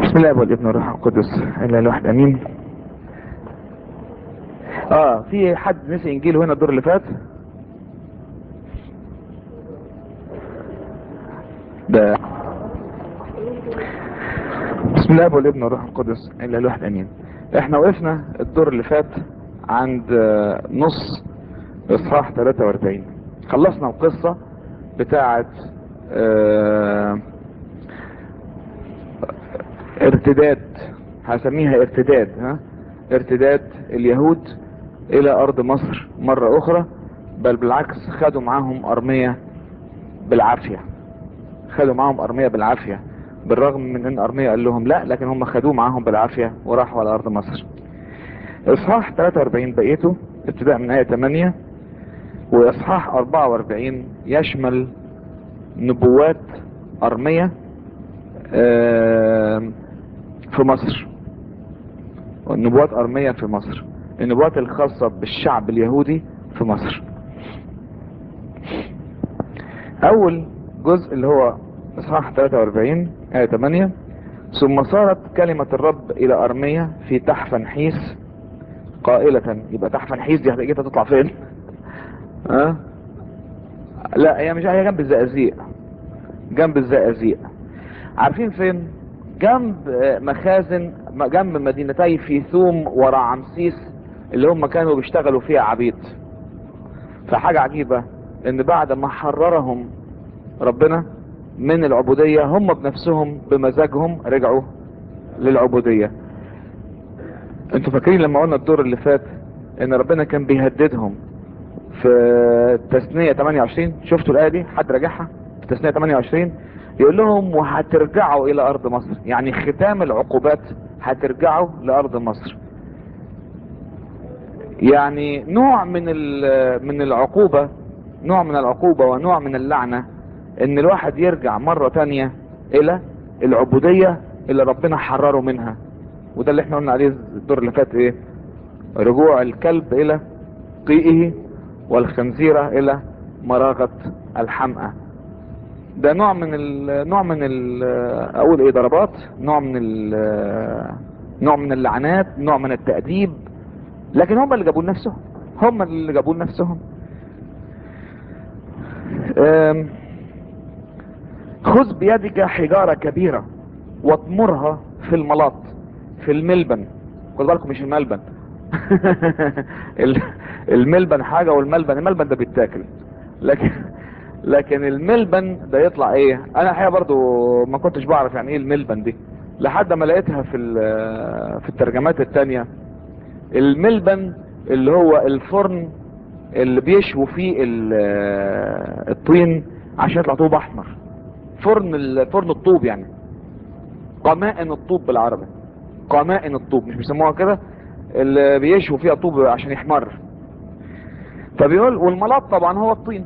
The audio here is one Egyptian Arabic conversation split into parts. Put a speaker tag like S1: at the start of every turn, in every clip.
S1: بسم الله والابن والروح القدس الا الواحد امين اه في حد نسي انجيله هنا الدور اللي فات ده بسم الله والابن والروح القدس الا الواحد امين احنا وقفنا الدور اللي فات عند آه، نص اصحاح 43 خلصنا القصة بتاعت آه ارتداد هسميها ارتداد ها ارتداد اليهود الى ارض مصر مرة اخرى بل بالعكس خدوا معاهم ارمية بالعافية خدوا معاهم ارمية بالعافية بالرغم من ان ارمية قال لهم لا لكن هم خدوه معاهم بالعافية وراحوا على ارض مصر اصحاح 43 بقيته ابتداء من ايه 8 واصحاح 44 يشمل نبوات ارمية آه في مصر النبوات ارمية في مصر النبوات الخاصة بالشعب اليهودي في مصر اول جزء اللي هو اصحاح 43 آية 8 ثم صارت كلمة الرب الى ارمية في تحفنحيس قائلة يبقى تحفنحيس دي هتجيتها تطلع فين ها أه؟ لا هي مش هي جنب الزقازيق جنب الزقازيق عارفين فين جنب مخازن جنب مدينتي فيثوم ورعمسيس اللي هم كانوا بيشتغلوا فيها عبيد فحاجة عجيبة ان بعد ما حررهم ربنا من العبودية هم بنفسهم بمزاجهم رجعوا للعبودية انتوا فاكرين لما قلنا الدور اللي فات ان ربنا كان بيهددهم في تسنية 28 شفتوا الآية دي حد راجعها في تسنية 28 يقول لهم وهترجعوا الى ارض مصر يعني ختام العقوبات هترجعوا لارض مصر يعني نوع من من العقوبة نوع من العقوبة ونوع من اللعنة ان الواحد يرجع مرة تانية الى العبودية اللي ربنا حرره منها وده اللي احنا قلنا عليه الدور اللي فات ايه رجوع الكلب الى قيئه والخنزيرة الى مراغة الحمقى ده نوع من ال نوع من ال اقول ايه ضربات نوع من ال نوع من اللعنات نوع من التأديب لكن هم اللي جابوا لنفسهم هم اللي جابوا لنفسهم خذ بيدك حجارة كبيرة واطمرها في الملاط في الملبن خد بالكم مش الملبن الملبن حاجة والملبن الملبن ده بيتاكل لكن لكن الملبن ده يطلع ايه انا الحقيقه برضو ما كنتش بعرف يعني ايه الملبن دي لحد ما لقيتها في في الترجمات التانية الملبن اللي هو الفرن اللي بيشووا فيه الطين عشان يطلع طوب احمر فرن فرن الطوب يعني قمائن الطوب بالعربي قمائن الطوب مش بيسموها كده اللي بيشووا فيها طوب عشان يحمر فبيقول والملاط طبعا هو الطين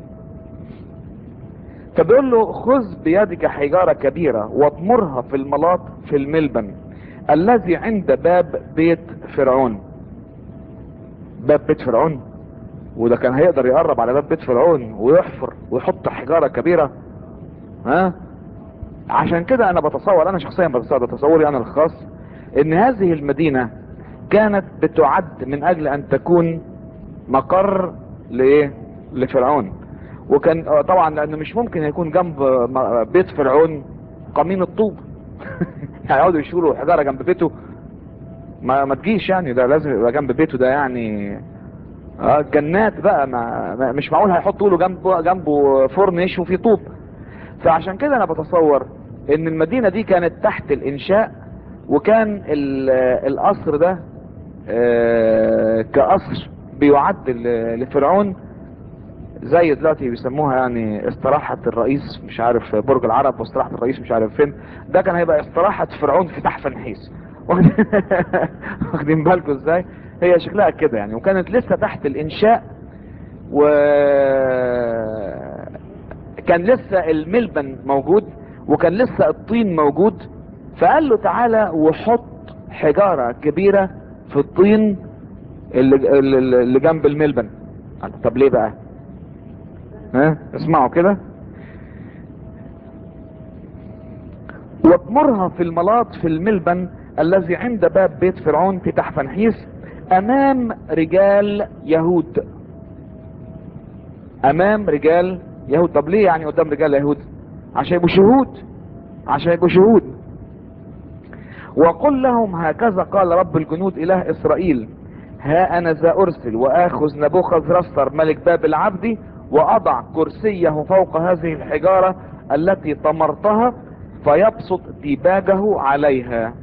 S1: فبيقول له خذ بيدك حجارة كبيرة واطمرها في الملاط في الملبن الذي عند باب بيت فرعون باب بيت فرعون وده كان هيقدر يقرب على باب بيت فرعون ويحفر ويحط حجارة كبيرة ها عشان كده انا بتصور انا شخصيا بتصور تصوري انا الخاص ان هذه المدينة كانت بتعد من اجل ان تكون مقر لايه لفرعون وكان طبعا لانه مش ممكن يكون جنب بيت فرعون قمين الطوب هيقعدوا يشيلوا حجاره جنب بيته ما ما تجيش يعني ده لازم يبقى جنب بيته ده يعني اه جنات بقى ما, ما مش معقول هيحطوا له جنبه جنبه فرن يشوي فيه طوب فعشان كده انا بتصور ان المدينه دي كانت تحت الانشاء وكان القصر ده اه كقصر بيعد لفرعون زي دلوقتي بيسموها يعني استراحة الرئيس مش عارف برج العرب واستراحة الرئيس مش عارف فين ده كان هيبقى استراحة فرعون في تحفنحيس واخدين بالكم ازاي هي شكلها كده يعني وكانت لسه تحت الانشاء و كان لسه الملبن موجود وكان لسه الطين موجود فقال له تعالى وحط حجارة كبيرة في الطين اللي, اللي جنب الملبن طب ليه بقى ها اسمعوا كده واطمرها في الملاط في الملبن الذي عند باب بيت فرعون في تحفنحيس امام رجال يهود امام رجال يهود طب ليه يعني قدام رجال يهود عشان يبقوا شهود عشان يبقوا شهود وقل لهم هكذا قال رب الجنود اله اسرائيل ها انا ذا ارسل واخذ نبوخذ رستر ملك بابل عبدي واضع كرسيه فوق هذه الحجارة التي طمرتها فيبسط ديباجه عليها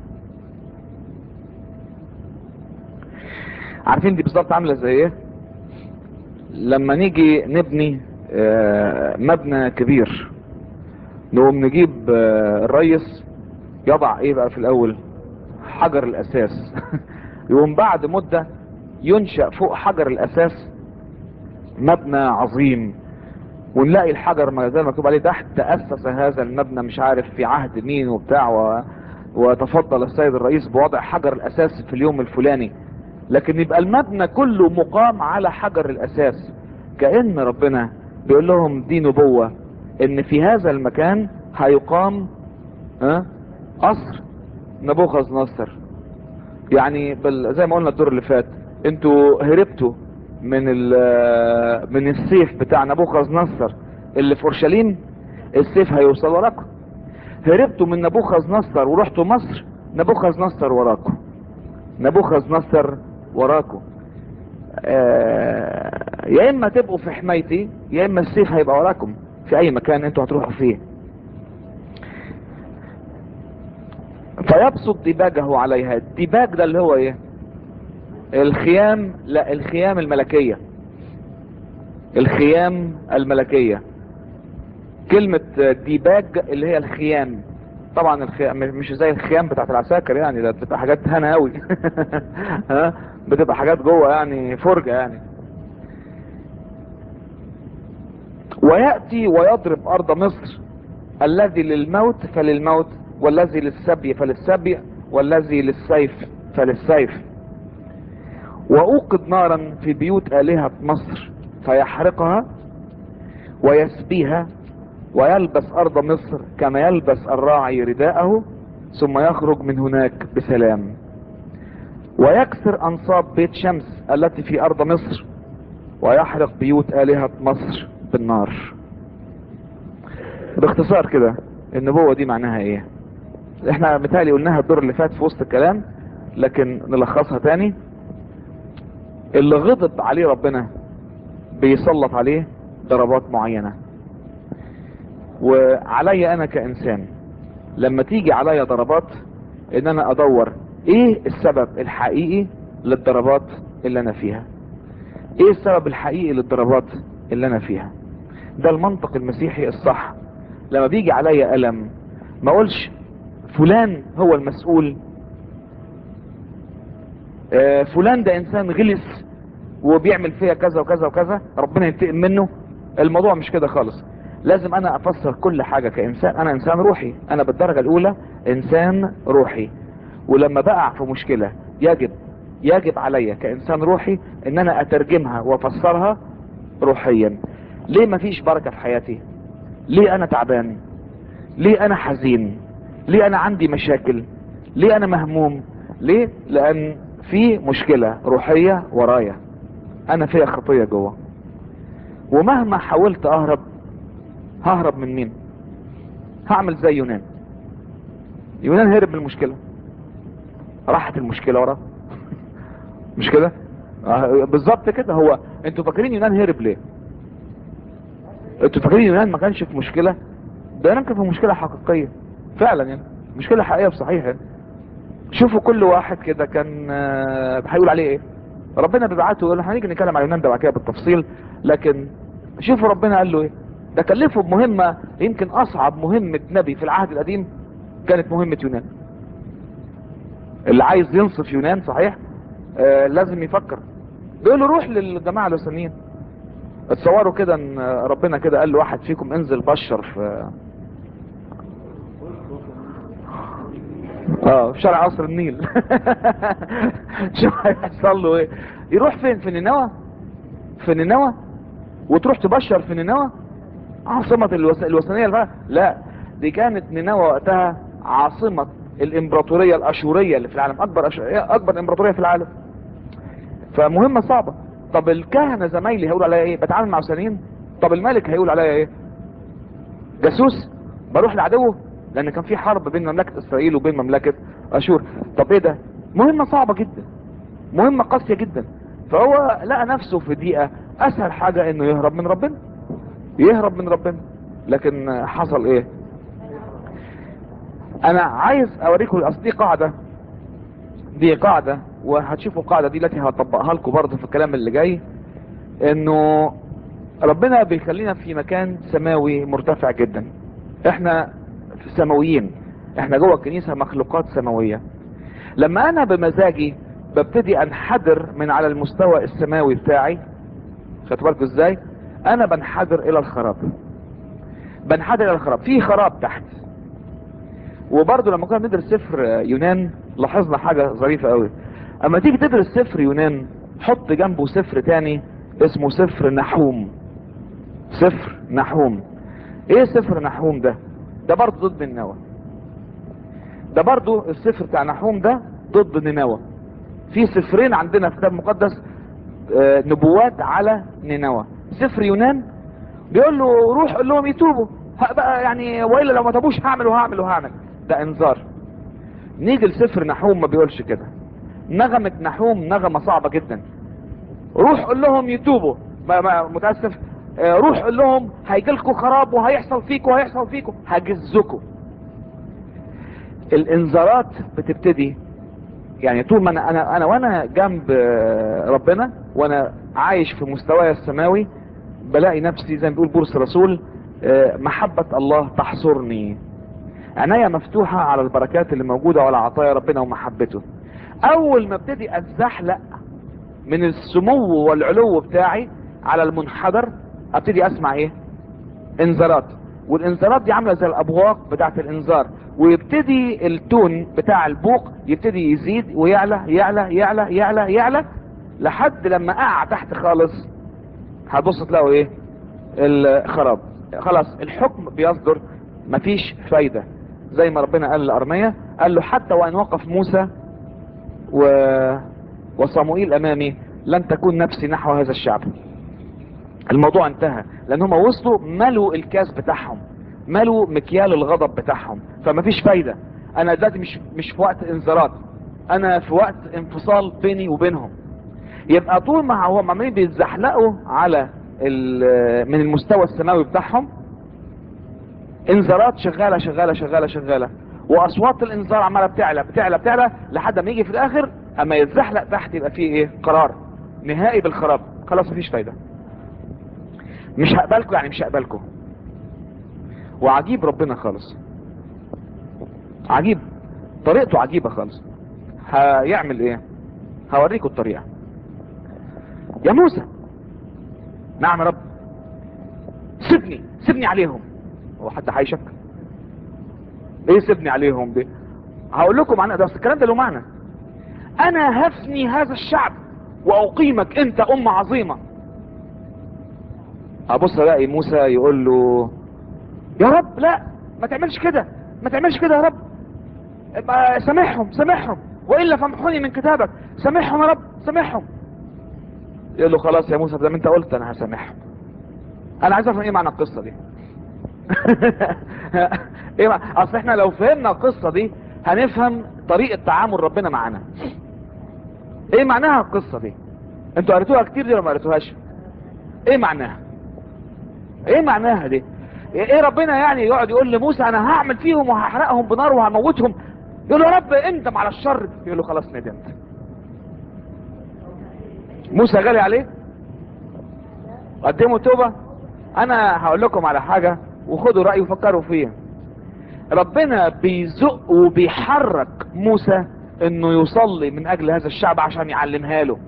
S1: عارفين دي بالظبط عامله زي ايه لما نيجي نبني آه، مبنى كبير نقوم نجيب آه، الريس يضع ايه بقى في الاول حجر الاساس يقوم بعد مدة ينشأ فوق حجر الاساس مبنى عظيم ونلاقي الحجر ما زال مكتوب عليه تحت تأسس هذا المبنى مش عارف في عهد مين وبتاع و... وتفضل السيد الرئيس بوضع حجر الاساس في اليوم الفلاني لكن يبقى المبنى كله مقام على حجر الاساس كأن ربنا بيقول لهم دي نبوة ان في هذا المكان هيقام ها قصر نبوخذ نصر يعني بال... زي ما قلنا الدور اللي فات انتوا هربتوا من ال... من السيف بتاع نبوخذ نصر اللي في اورشليم السيف هيوصل وراكم هربتوا من نبوخذ نصر ورحتوا مصر نبوخذ نصر وراكم نبوخذ نصر وراكم آه... يا اما تبقوا في حمايتي يا اما السيف هيبقى وراكم في اي مكان انتوا هتروحوا فيه فيبسط ديباجه عليها الديباج ده اللي هو ايه الخيام لا الخيام الملكية الخيام الملكية كلمة ديباج اللي هي الخيام طبعا الخيام مش زي الخيام بتاعت العساكر يعني ده بتبقى حاجات هنا قوي ها بتبقى حاجات جوه يعني فرجة يعني ويأتي ويضرب أرض مصر الذي للموت فللموت والذي للسبي فللسبي والذي للسيف فللسيف وأوقد نارا في بيوت آلهة مصر فيحرقها ويسبيها ويلبس أرض مصر كما يلبس الراعي رداءه ثم يخرج من هناك بسلام ويكسر أنصاب بيت شمس التي في أرض مصر ويحرق بيوت آلهة مصر بالنار باختصار كده النبوة دي معناها ايه احنا متهيألي قلناها الدور اللي فات في وسط الكلام لكن نلخصها تاني اللي غضب عليه ربنا بيسلط عليه ضربات معينة وعلي انا كانسان لما تيجي عليا ضربات ان انا ادور ايه السبب الحقيقي للضربات اللي انا فيها ايه السبب الحقيقي للضربات اللي انا فيها ده المنطق المسيحي الصح لما بيجي عليا الم ما اقولش فلان هو المسؤول آه فلان ده انسان غلس وبيعمل فيها كذا وكذا وكذا ربنا ينتقم منه الموضوع مش كده خالص لازم انا افسر كل حاجة كانسان انا انسان روحي انا بالدرجة الاولى انسان روحي ولما بقع في مشكلة يجب يجب عليا كانسان روحي ان انا اترجمها وافسرها روحيا ليه مفيش بركة في حياتي ليه انا تعبان ليه انا حزين ليه انا عندي مشاكل ليه انا مهموم ليه لان في مشكلة روحية ورايا انا فيها خطية جوه ومهما حاولت اهرب ههرب من مين هعمل زي يونان يونان هرب من المشكلة راحت المشكلة وراه مش كده آه بالظبط كده هو انتوا فاكرين يونان هرب ليه انتوا فاكرين يونان ما كانش في مشكلة ده يونان كان في مشكلة حقيقية فعلا يعني مشكلة حقيقية بصحيح يعني. شوفوا كل واحد كده كان آه هيقول عليه ايه ربنا بيبعته يقول هنيجي نتكلم على يونان ده بعد كده بالتفصيل لكن شوفوا ربنا قال له ايه ده كلفه بمهمة يمكن اصعب مهمة نبي في العهد القديم كانت مهمة يونان اللي عايز ينصف يونان صحيح آه لازم يفكر بيقول له روح للجماعة الوثنيين اتصوروا كده ان ربنا كده قال له واحد فيكم انزل بشر في اه في شارع قصر النيل شوف هيحصل له ايه يروح فين في نينوى في نينوى وتروح تبشر في نينوى عاصمة الوس... الوثنية الفا لا دي كانت نينوى وقتها عاصمة الامبراطورية الاشورية اللي في العالم اكبر أش... اكبر امبراطورية في العالم فمهمة صعبة طب الكهنة زمايلي هيقول عليا ايه بتعامل مع وثنيين طب الملك هيقول عليا ايه جاسوس بروح لعدوه لان كان في حرب بين مملكة اسرائيل وبين مملكة اشور طب ايه ده مهمة صعبة جدا مهمة قاسية جدا فهو لقى نفسه في دقيقة اسهل حاجة انه يهرب من ربنا يهرب من ربنا لكن حصل ايه انا عايز اوريكم اصل دي قاعدة دي قاعدة وهتشوفوا القاعدة دي التي هطبقها لكم برضه في الكلام اللي جاي انه ربنا بيخلينا في مكان سماوي مرتفع جدا احنا سماويين احنا جوه الكنيسة مخلوقات سماوية لما انا بمزاجي ببتدي انحدر من على المستوى السماوي بتاعي خدت بالكم ازاي انا بنحدر الى الخراب بنحدر الى الخراب في خراب تحت وبرضه لما كنا بندرس سفر يونان لاحظنا حاجة ظريفة قوي اما تيجي تدرس سفر يونان حط جنبه سفر تاني اسمه سفر نحوم سفر نحوم ايه سفر نحوم ده ده برضه ضد النوى ده برضه السفر بتاع نحوم ده ضد نينوى في سفرين عندنا في الكتاب المقدس آه، نبوات على نينوى سفر يونان بيقول له روح قول لهم يتوبوا ه- بقى يعني والا لو ما تابوش هعمل وهعمل وهعمل ده انذار نيجي لسفر نحوم ما بيقولش كده نغمة نحوم نغمة صعبة جدا روح قول لهم يتوبوا ما ما متاسف آه، روح قول لهم هيجي لكم خراب وهيحصل فيكم وهيحصل فيكم هجزكم الانذارات بتبتدي يعني طول ما انا انا انا وانا جنب آه، ربنا وانا عايش في مستواي السماوي بلاقي نفسي زي ما بيقول بولس الرسول آه، محبة الله تحصرني عينيا مفتوحة على البركات اللي موجودة وعلى عطايا ربنا ومحبته اول ما ابتدي اتزحلق من السمو والعلو بتاعي على المنحدر ابتدي اسمع ايه انذارات والانذارات دي عامله زي الابواق بتاعت الانذار ويبتدي التون بتاع البوق يبتدي يزيد ويعلى يعلى يعلى يعلى يعلى لحد لما اقع تحت خالص هتبص تلاقوا ايه الخراب خلاص الحكم بيصدر مفيش فايدة زي ما ربنا قال لأرمية قال له حتى وان وقف موسى و... وصموئيل امامي لن تكون نفسي نحو هذا الشعب الموضوع انتهى لان هم وصلوا ملوا الكاس بتاعهم ملوا مكيال الغضب بتاعهم فمفيش فايدة انا دلوقتي مش مش في وقت انذارات انا في وقت انفصال بيني وبينهم يبقى طول ما هم عمالين بيتزحلقوا على ال- من المستوى السماوي بتاعهم انذارات شغالة شغالة شغالة شغالة واصوات الانذار عمالة بتعلى بتعلى بتعلى لحد ما يجي في الاخر اما يتزحلق تحت يبقى فيه ايه قرار نهائي بالخراب خلاص مفيش فايدة مش هقبلكم يعني مش هقبلكم وعجيب ربنا خالص عجيب طريقته عجيبة خالص هيعمل ايه هوريكم الطريقة يا موسى نعم يا رب سيبني سيبني عليهم هو حد هيشك ايه سيبني عليهم دي هقول لكم معنى ده بس الكلام ده له معنى انا هفني هذا الشعب واقيمك انت امة عظيمة ابص الاقي موسى يقول له يا رب لا ما تعملش كده ما تعملش كده يا رب ابقى سامحهم سامحهم والا فامحوني من كتابك سامحهم يا رب سامحهم يقول له خلاص يا موسى زي ما انت قلت انا هسامحهم انا عايز افهم ايه معنى القصه دي ايه معنى؟ اصل احنا لو فهمنا القصه دي هنفهم طريقه تعامل ربنا معانا ايه معناها القصه دي انتوا قريتوها كتير دي ولا ما قريتوهاش ايه معناها ايه معناها دي ايه ربنا يعني يقعد يقول لموسى انا هعمل فيهم وهحرقهم بنار وهموتهم يقول له يا رب اندم على الشر يقول له خلاص ندمت موسى غالي عليه قدموا توبة انا هقول لكم على حاجة وخدوا رأيي وفكروا فيها ربنا بيزق وبيحرك موسى انه يصلي من اجل هذا الشعب عشان يعلمها له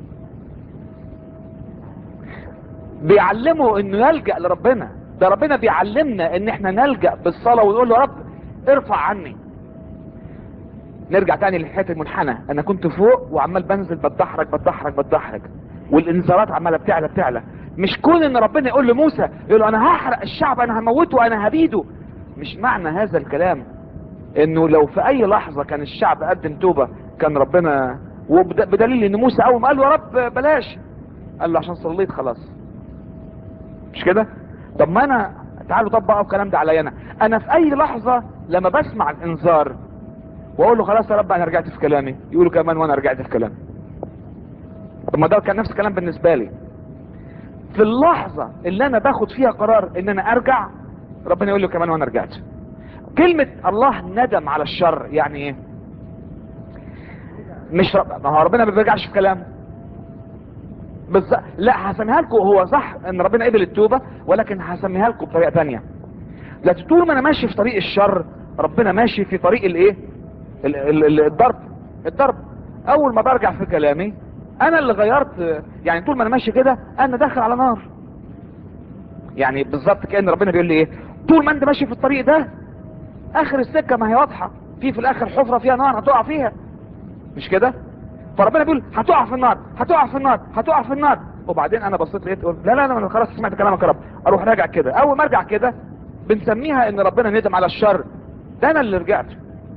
S1: بيعلمه انه يلجأ لربنا ده ربنا بيعلمنا ان احنا نلجأ بالصلاة ونقول له يا رب ارفع عني نرجع تاني لحكايه المنحنى انا كنت فوق وعمال بنزل بتدحرج بتدحرج بتدحرج والانذارات عماله بتعلى بتعلى مش كون ان ربنا يقول لموسى يقول له انا هحرق الشعب انا هموته انا هبيده مش معنى هذا الكلام انه لو في اي لحظة كان الشعب قدم توبة كان ربنا وبدليل ان موسى اول ما قال له يا رب بلاش قال له عشان صليت خلاص مش كده طب ما انا تعالوا طبقوا الكلام ده عليا انا انا في اي لحظة لما بسمع الانذار واقول له خلاص يا رب انا رجعت في كلامي يقولوا كمان وانا رجعت في كلامي طب ما ده كان نفس الكلام بالنسبة لي في اللحظة اللي انا باخد فيها قرار ان انا ارجع ربنا يقول له كمان وانا رجعت كلمة الله ندم على الشر يعني ايه مش رب... ما هو ربنا ما بيرجعش في كلامه بس لا هسميها لكم هو صح ان ربنا قبل التوبة ولكن هسميها لكم بطريقة تانية لكن طول ما انا ماشي في طريق الشر ربنا ماشي في طريق الايه ال- ال- ال- الضرب الضرب اول ما برجع في كلامي انا اللي غيرت يعني طول ما انا ماشي كده انا داخل على نار يعني بالظبط كأن ربنا بيقول لي ايه طول ما انت ماشي في الطريق ده اخر السكة ما هي واضحة في في الاخر حفرة فيها نار هتقع فيها مش كده فربنا بيقول هتقع في النار هتقع في النار هتقع في النار وبعدين انا بصيت لقيت قلت لا لا لا انا خلاص سمعت كلامك يا رب اروح راجع كده اول ما ارجع كده بنسميها ان ربنا ندم على الشر ده انا اللي رجعت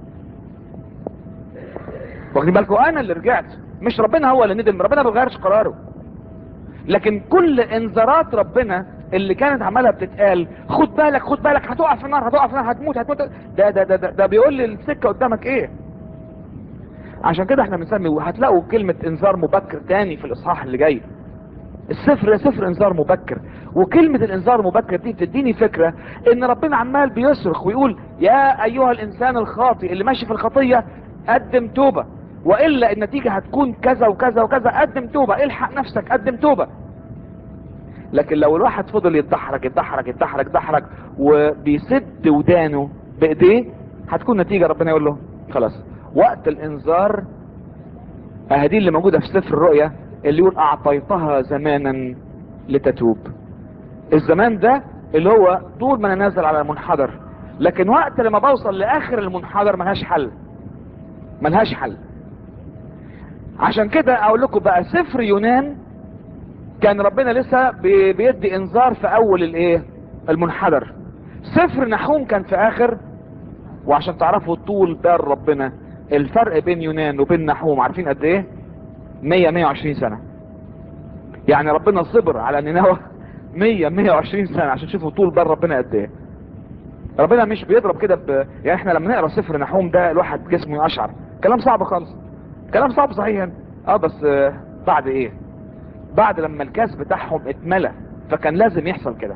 S1: واخدين بالكم انا اللي رجعت مش ربنا هو اللي ندم ربنا ما بيغيرش قراره لكن كل انذارات ربنا اللي كانت عمالها بتتقال خد بالك خد بالك هتقع في النار هتقع في النار هتموت هتموت ده ده ده ده, ده بيقول لي السكه قدامك ايه عشان كده احنا بنسمي وهتلاقوا كلمة انذار مبكر تاني في الاصحاح اللي جاي السفر سفر انذار مبكر وكلمة الانذار المبكر دي بتديني فكرة ان ربنا عمال بيصرخ ويقول يا ايها الانسان الخاطئ اللي ماشي في الخطية قدم توبة والا النتيجة هتكون كذا وكذا وكذا قدم توبة الحق نفسك قدم توبة لكن لو الواحد فضل يتدحرج يتدحرج يتدحرج يتدحرج وبيسد ودانه بايديه هتكون نتيجة ربنا يقول له خلاص وقت الانذار اهدي اللي موجودة في سفر الرؤيا اللي يقول اعطيتها زمانا لتتوب الزمان ده اللي هو طول ما انا نازل على المنحدر لكن وقت لما بوصل لاخر المنحدر ملهاش حل ملهاش حل عشان كده اقول لكم بقى سفر يونان كان ربنا لسه بي- بيدي انذار في اول الايه المنحدر سفر نحوم كان في اخر وعشان تعرفوا طول بال ربنا الفرق بين يونان وبين نحوم عارفين قد ايه 100 120 سنة يعني ربنا صبر على نينوى 100 120 سنة عشان تشوفوا طول بال ربنا قد ايه ربنا مش بيضرب كده ب... يعني احنا لما نقرا سفر نحوم ده الواحد جسمه يقشعر كلام صعب خالص كلام صعب صحيح يعني. اه بس آه بعد ايه بعد لما الكاس بتاعهم اتملى فكان لازم يحصل كده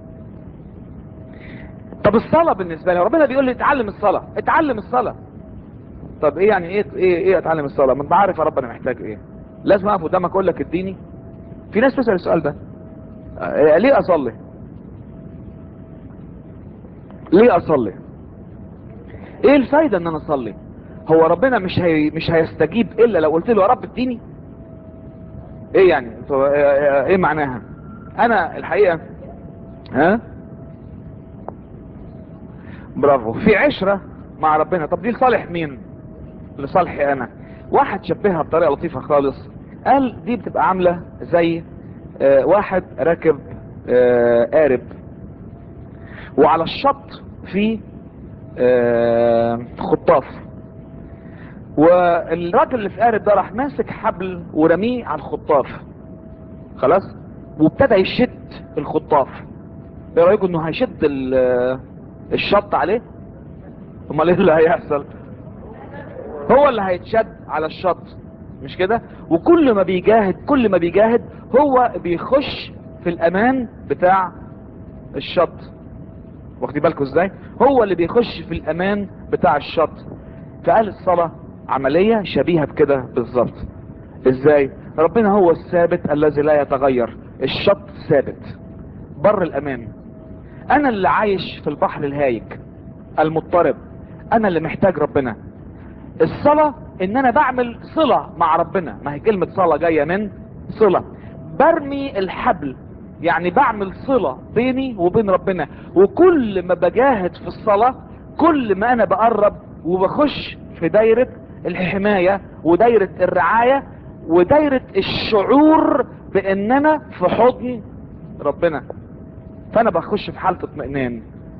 S1: طب الصلاة بالنسبة لي ربنا بيقول لي اتعلم الصلاة اتعلم الصلاة طب ايه يعني ايه ايه ايه اتعلم الصلاة ما انت عارف يا رب انا محتاج ايه لازم اقف قدامك اقول لك اديني في ناس بتسأل السؤال ده آه، ليه اصلي ليه اصلي ايه الفايدة ان انا اصلي هو ربنا مش هي مش هيستجيب الا لو قلت له يا رب اديني ايه يعني طب ايه إيه معناها انا الحقيقة ها برافو في عشرة مع ربنا طب دي لصالح مين لصالحي انا واحد شبهها بطريقة لطيفة خالص قال دي بتبقى عاملة زي آه واحد راكب آه قارب وعلى الشط في آه خطاف والراجل اللي في قارب ده راح ماسك حبل ورميه على الخطاف خلاص وابتدى يشد الخطاف ايه رايكم انه هيشد ال- الشط عليه امال ايه اللي هيحصل هو اللي هيتشد على الشط مش كده وكل ما بيجاهد كل ما بيجاهد هو بيخش في الامان بتاع الشط واخدين بالكم ازاي هو اللي بيخش في الامان بتاع الشط فقال الصلاة عملية شبيهة بكده بالظبط ازاي ربنا هو الثابت الذي لا يتغير الشط ثابت بر الامان انا اللي عايش في البحر الهايج المضطرب انا اللي محتاج ربنا الصلاة ان انا بعمل صلة مع ربنا ما هي كلمة صلاة جاية من صلة برمي الحبل يعني بعمل صلة بيني وبين ربنا وكل ما بجاهد في الصلاة كل ما انا بقرب وبخش في دايرة الحماية ودايرة الرعاية ودايرة الشعور بان انا في حضن ربنا فانا بخش في حالة اطمئنان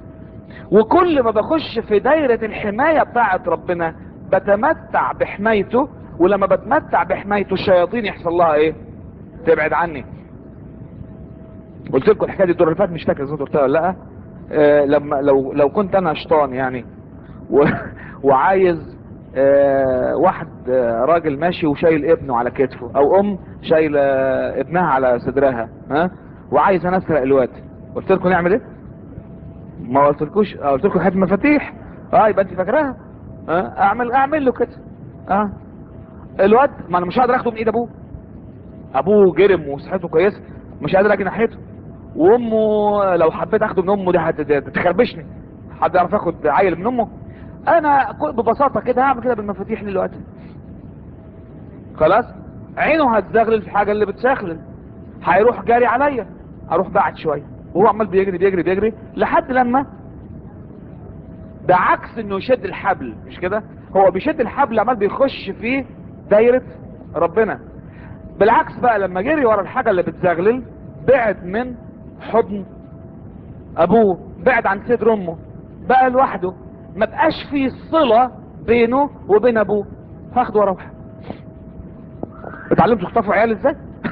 S1: وكل ما بخش في دايرة الحماية بتاعت ربنا بتمتع بحمايته ولما بتمتع بحمايته الشياطين يحصل لها ايه تبعد عني قلت لكم الحكايه دي الدور اللي فات مش فاكر اذا قلتها ولا لا آه لما لو لو كنت انا شيطان يعني و وعايز آه واحد آه راجل ماشي وشايل ابنه على كتفه او ام شايله ابنها على صدرها ها وعايز انا اسرق الواد قلت لكم نعمل ايه ما قلتلكوش قلت لكم هات مفاتيح اه يبقى انت فاكراها اه اعمل اعمل له كده اه الواد ما انا مش هقدر اخده من ايد ابوه ابوه جرم وصحته كويسه مش قادر اجي ناحيته وامه لو حبيت اخده من امه دي هتخربشني حد يعرف ياخد عيل من امه انا ببساطه كده هعمل كده بالمفاتيح دلوقتي خلاص عينه هتزغلل في حاجه اللي بتشخلل هيروح جاري عليا اروح بعد شويه وهو عمال بيجري بيجري بيجري لحد لما ده عكس انه يشد الحبل مش كده هو بيشد الحبل عمال بيخش في دايرة ربنا بالعكس بقى لما جري ورا الحاجة اللي بتزغلل بعد من حضن ابوه بعد عن صدر امه بقى لوحده ما بقاش في صلة بينه وبين ابوه هاخده واروح اتعلمتوا تخطفوا عيال ازاي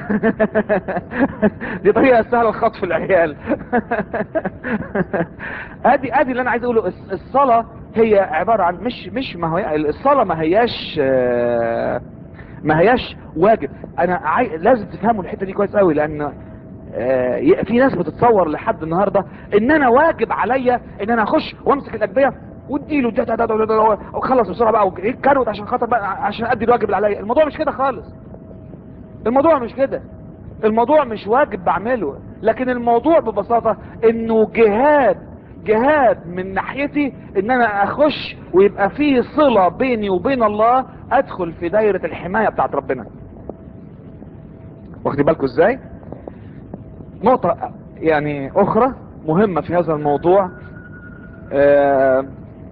S1: دي طريقة سهلة لخطف العيال ادي ادي اللي انا عايز اقوله الصلاة هي عبارة عن مش مش ما هي الصلاة ما هياش ما هياش واجب انا عاي... لازم تفهموا الحتة دي كويس قوي لان في ناس بتتصور لحد النهاردة ان انا واجب عليا ان انا اخش وامسك الاجبية واديله ده ده ده ده وخلص بسرعة بقى وكروت عشان خاطر بقى عشان ادي الواجب اللي عليا الموضوع مش كده خالص الموضوع مش كده الموضوع مش واجب بعمله لكن الموضوع ببساطة انه جهاد جهاد من ناحيتي ان انا اخش ويبقى فيه صلة بيني وبين الله ادخل في دايرة الحماية بتاعت ربنا واخدين بالكم ازاي نقطة يعني اخرى مهمة في هذا الموضوع آه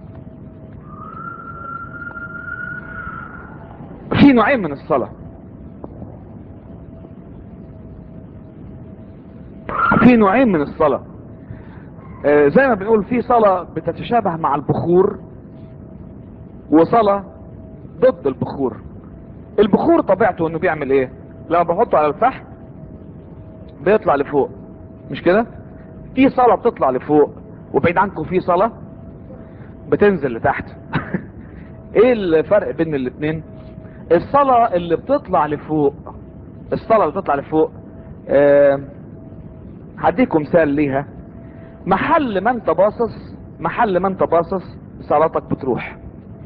S1: في نوعين من الصلاه في نوعين من الصلاة آه زي ما بنقول في صلاة بتتشابه مع البخور وصلاة ضد البخور البخور طبيعته انه بيعمل ايه لما بحطه على الفحم بيطلع لفوق مش كده في صلاة بتطلع لفوق وبعيد عنكم في صلاة بتنزل لتحت ايه الفرق بين الاتنين الصلاة اللي بتطلع لفوق الصلاة اللي بتطلع لفوق آه هديكم مثال ليها محل ما انت باصص محل ما انت باصص صلاتك بتروح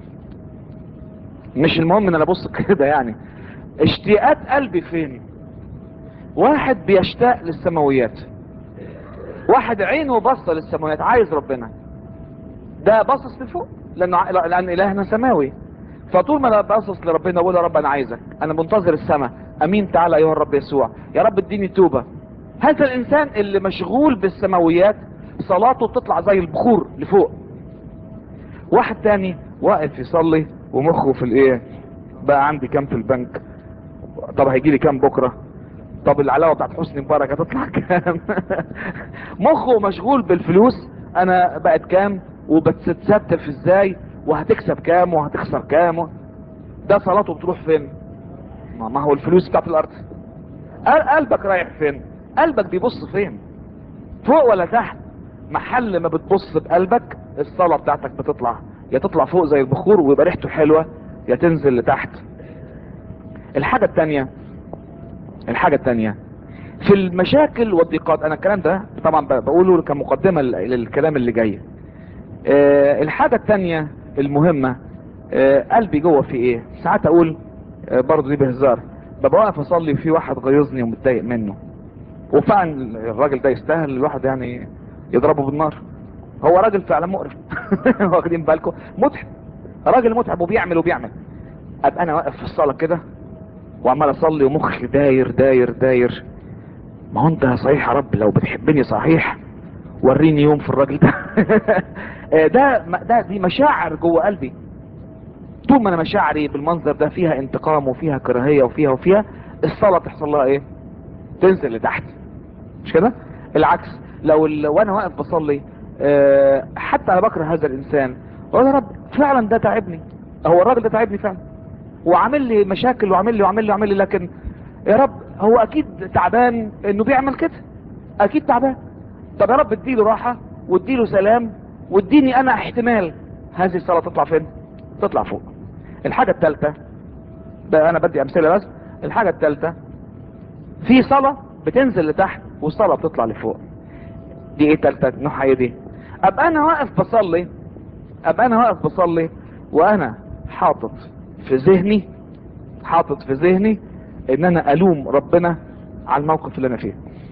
S1: مش المهم ان انا ابص كده يعني اشتياقات قلبي فين واحد بيشتاق للسماويات واحد عينه بصة للسماويات عايز ربنا ده باصص لفوق لانه لان الهنا سماوي فطول ما انا باصص لربنا اقول يا رب انا عايزك انا منتظر السماء امين تعالى ايها الرب يسوع يا رب اديني توبه هذا الانسان اللي مشغول بالسماويات صلاته بتطلع زي البخور لفوق واحد تاني واقف يصلي ومخه في الايه بقى عندي كام في البنك طب هيجي لي كام بكره طب العلاوه بتاعت حسني مبارك هتطلع كام مخه مشغول بالفلوس انا بقت كام وبتستف ازاي وهتكسب كام وهتخسر كام ده صلاته بتروح فين ما هو الفلوس بتاعت الارض قلبك رايح فين قلبك بيبص فين فوق ولا تحت محل ما بتبص بقلبك الصلاة بتاعتك بتطلع يا تطلع فوق زي البخور ويبقى ريحته حلوة يا تنزل لتحت الحاجة التانية الحاجة التانية في المشاكل والضيقات انا الكلام ده طبعا بقوله كمقدمة للكلام اللي جاي أه الحاجة التانية المهمة أه قلبي جوه في ايه ساعات اقول أه برضه دي بهزار ببقى واقف اصلي وفي واحد غيظني ومتضايق منه وفعلا الراجل ده يستاهل الواحد يعني يضربه بالنار هو راجل فعلا مقرف واخدين بالكم متعب راجل متعب وبيعمل وبيعمل ابقى انا واقف في الصلاه كده وعمال اصلي ومخي داير داير داير ما هو انت صحيح يا رب لو بتحبني صحيح وريني يوم في الراجل ده ده ده دي مشاعر جوه قلبي طول ما انا مشاعري بالمنظر ده فيها انتقام وفيها كراهيه وفيها وفيها الصلاه تحصل لها ايه تنزل لتحت مش كده العكس لو ال... وانا واقف بصلي آه، حتى انا بكره هذا الانسان اقول يا رب فعلا ده تعبني هو الراجل ده تعبني فعلا وعامل لي مشاكل وعامل لي وعامل لي وعامل لي لكن يا رب هو اكيد تعبان انه بيعمل كده اكيد تعبان طب يا رب اديله راحة واديله سلام واديني انا احتمال هذه الصلاة تطلع فين تطلع فوق الحاجة الثالثة ده انا بدي امثلة بس الحاجة الثالثة في صلاة بتنزل لتحت والصلاة بتطلع لفوق دي ايه تالتة نوعها ايه دي ابقى انا واقف بصلي ابقى انا واقف بصلي وانا حاطط في ذهني حاطط في ذهني ان انا الوم ربنا على الموقف اللي انا فيه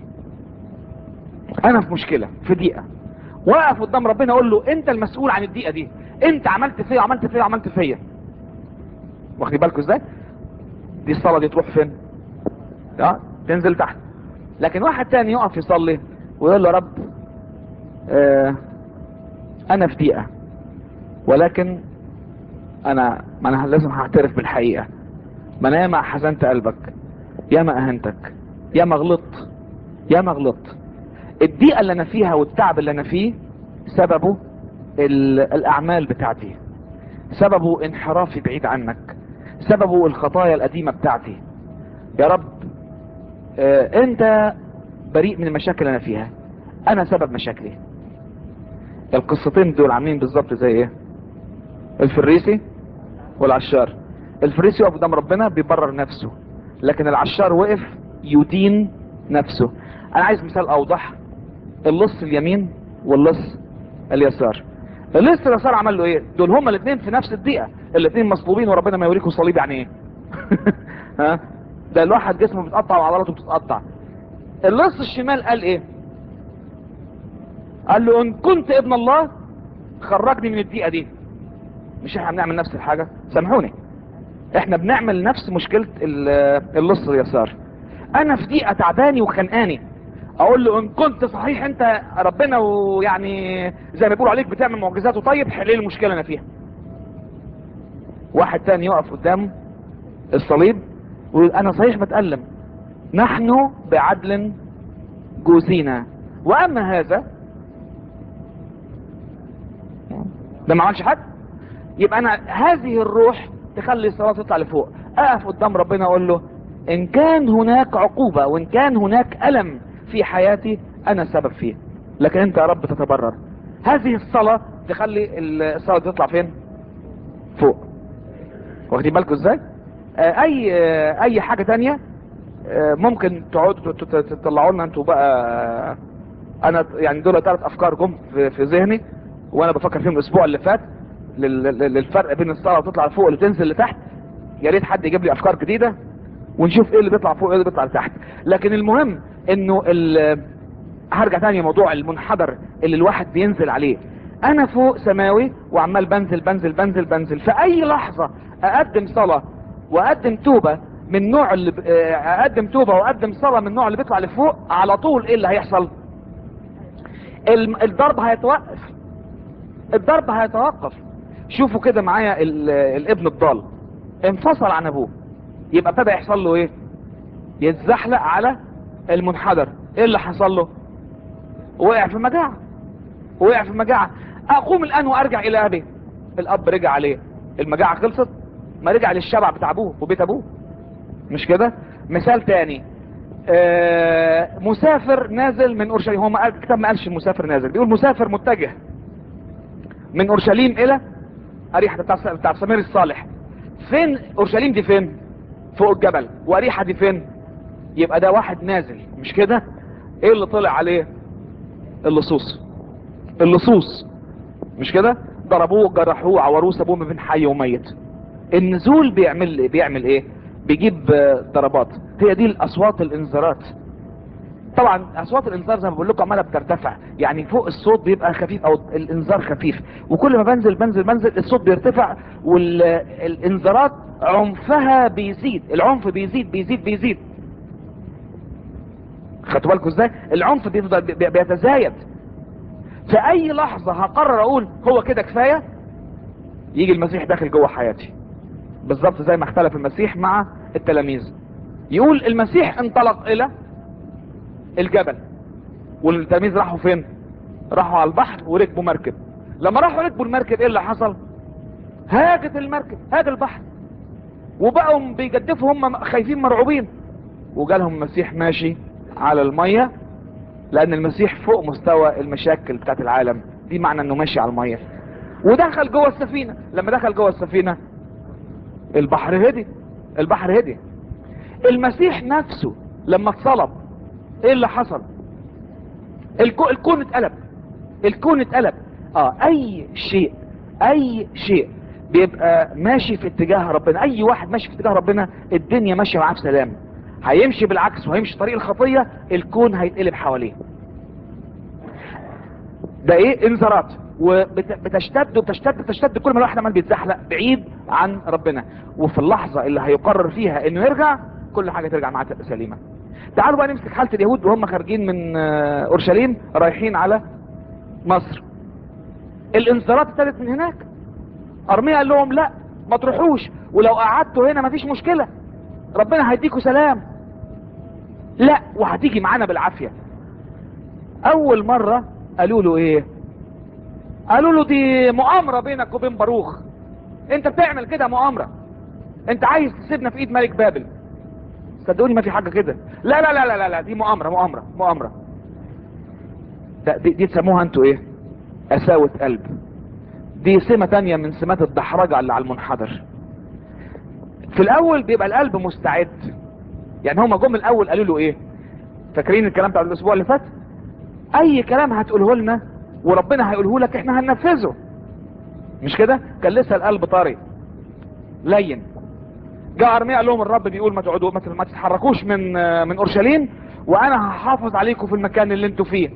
S1: انا في مشكلة في ضيقة واقف قدام ربنا اقول له انت المسؤول عن الضيقة دي انت عملت فيا وعملت فيا وعملت فيا واخدين بالكم ازاي دي الصلاة دي تروح فين اه تنزل تحت لكن واحد تاني يقف يصلي ويقول له رب آه انا في ضيقة ولكن انا ما انا لازم هعترف بالحقيقة ما انا ياما حزنت قلبك ياما اهنتك ياما غلطت ياما غلطت الضيقة اللي انا فيها والتعب اللي انا فيه سببه ال- الاعمال بتاعتي سببه انحرافي بعيد عنك سببه الخطايا القديمة بتاعتي يا رب آه انت بريء من المشاكل اللي انا فيها انا سبب مشاكلي القصتين دول عاملين بالظبط زي ايه الفريسي والعشار الفريسي وقف قدام ربنا بيبرر نفسه لكن العشار وقف يدين نفسه انا عايز مثال اوضح اللص اليمين واللص اليسار اللص اليسار عمل له ايه دول هما الاثنين في نفس الدقيقه الاثنين مصلوبين وربنا ما يوريكم صليب يعني ايه ها ده الواحد جسمه بيتقطع وعضلاته بتتقطع اللص الشمال قال ايه قال له ان كنت ابن الله خرجني من الدقيقه دي مش احنا بنعمل نفس الحاجه سامحوني احنا بنعمل نفس مشكله ال- اللص اليسار انا في دقيقه تعباني وخنقاني اقول له ان كنت صحيح انت ربنا ويعني زي ما بيقولوا عليك بتعمل معجزات وطيب حل لي المشكله انا فيها واحد تاني يقف قدام الصليب ويقول انا صحيح بتألم نحن بعدل جوزينا واما هذا ده ما عملش حد يبقى انا هذه الروح تخلي الصلاة تطلع لفوق اقف قدام ربنا اقول له ان كان هناك عقوبة وان كان هناك الم في حياتي انا السبب فيه لكن انت يا رب تتبرر هذه الصلاة تخلي الصلاة تطلع فين فوق واخدين بالكم ازاي آه، اي آه، اي حاجة تانية آه، ممكن تقعدوا تت- تت- تطلعوا لنا انتوا بقى آه، انا يعني دول ثلاث افكار جم في, في ذهني وانا بفكر فيهم الاسبوع اللي فات لل- لل- للفرق بين الصلاه وتطلع لفوق اللي تنزل لتحت يا ريت حد يجيب لي افكار جديده ونشوف ايه اللي بيطلع فوق وايه اللي بيطلع لتحت لكن المهم انه ال- هرجع تاني موضوع المنحدر اللي الواحد بينزل عليه انا فوق سماوي وعمال بنزل بنزل بنزل بنزل في اي لحظة اقدم صلاة واقدم توبة من نوع اللي ب- آه، اقدم توبة واقدم صلاة من النوع اللي بيطلع لفوق على طول ايه اللي هيحصل الم- الضرب هيتوقف الضرب هيتوقف شوفوا كده معايا ال- الابن الضال انفصل عن ابوه يبقى ابتدى يحصل له ايه يتزحلق على المنحدر ايه اللي حصل له وقع في مجاعة وقع في مجاعة اقوم الان وارجع الى ابي الاب رجع عليه المجاعة خلصت ما رجع للشبع بتاع ابوه وبيت ابوه مش كده مثال تاني آه مسافر نازل من اورشليم هو ما قال الكتاب ما قالش مسافر نازل بيقول مسافر متجه من اورشليم الى اريحة بتاع بتاع سمير الصالح فين اورشليم دي فين فوق الجبل واريحة دي فين يبقى ده واحد نازل مش كده ايه اللي طلع عليه اللصوص اللصوص مش كده ضربوه جرحوه عوروه سابوه ما بين حي وميت النزول بيعمل بيعمل ايه بيجيب آه، ضربات هي دي الاصوات الانذارات طبعا اصوات الانذار زي ما بقول لكم عماله بترتفع يعني فوق الصوت بيبقى خفيف او الانذار خفيف وكل ما بنزل بنزل بنزل الصوت بيرتفع والانذارات عنفها بيزيد العنف بيزيد بيزيد بيزيد خدتوا بالكم ازاي العنف بيفضل بي- بي- بيتزايد في اي لحظة هقرر اقول هو كده كفاية يجي المسيح داخل جوه حياتي بالظبط زي ما اختلف المسيح مع التلاميذ يقول المسيح انطلق الى الجبل والتلاميذ راحوا فين راحوا على البحر وركبوا مركب لما راحوا ركبوا المركب ايه اللي حصل هاجت المركب هاج البحر وبقوا بيجدفوا هم خايفين مرعوبين وجالهم المسيح ماشي على المية لان المسيح فوق مستوى المشاكل بتاعت العالم دي معنى انه ماشي على المية ودخل جوه السفينة لما دخل جوه السفينة البحر هدي البحر هدي المسيح نفسه لما اتصلب ايه اللي حصل الكو الكون اتقلب الكون اتقلب اه اي شيء اي شيء بيبقى ماشي في اتجاه ربنا اي واحد ماشي في اتجاه ربنا الدنيا ماشيه معاه بسلام هيمشي بالعكس وهيمشي طريق الخطيه الكون هيتقلب حواليه ده ايه انذارات وبتشتد وبتشتد بتشتد كل ما الواحد عمال بيتزحلق بعيد عن ربنا وفي اللحظه اللي هيقرر فيها انه يرجع كل حاجه ترجع معاه سليمه تعالوا بقى نمسك حاله اليهود وهم خارجين من آه، اورشليم رايحين على مصر الانذارات ابتدت من هناك ارميا قال لهم لا ما تروحوش ولو قعدتوا هنا مفيش مشكله ربنا هيديكوا سلام لا وهتيجي معانا بالعافيه اول مره قالوا له ايه قالوا له دي مؤامره بينك وبين باروخ انت بتعمل كده مؤامره انت عايز تسيبنا في ايد ملك بابل صدقوني ما في حاجه كده لا لا لا لا لا, لا دي مؤامره مؤامره مؤامره ده دي, دي تسموها انتوا ايه قساوه قلب دي سمة تانية من سمات الدحرجة اللي على المنحدر في الاول بيبقى القلب مستعد يعني هما جم الاول قالوا له ايه فاكرين الكلام بتاع الاسبوع اللي فات اي كلام هتقوله لنا وربنا هيقوله لك احنا هننفذه مش كده كان لسه القلب طري لين جاء ارميا قال لهم الرب بيقول ما تقعدوا ما ما تتحركوش من من اورشليم وانا هحافظ عليكم في المكان اللي انتوا فيه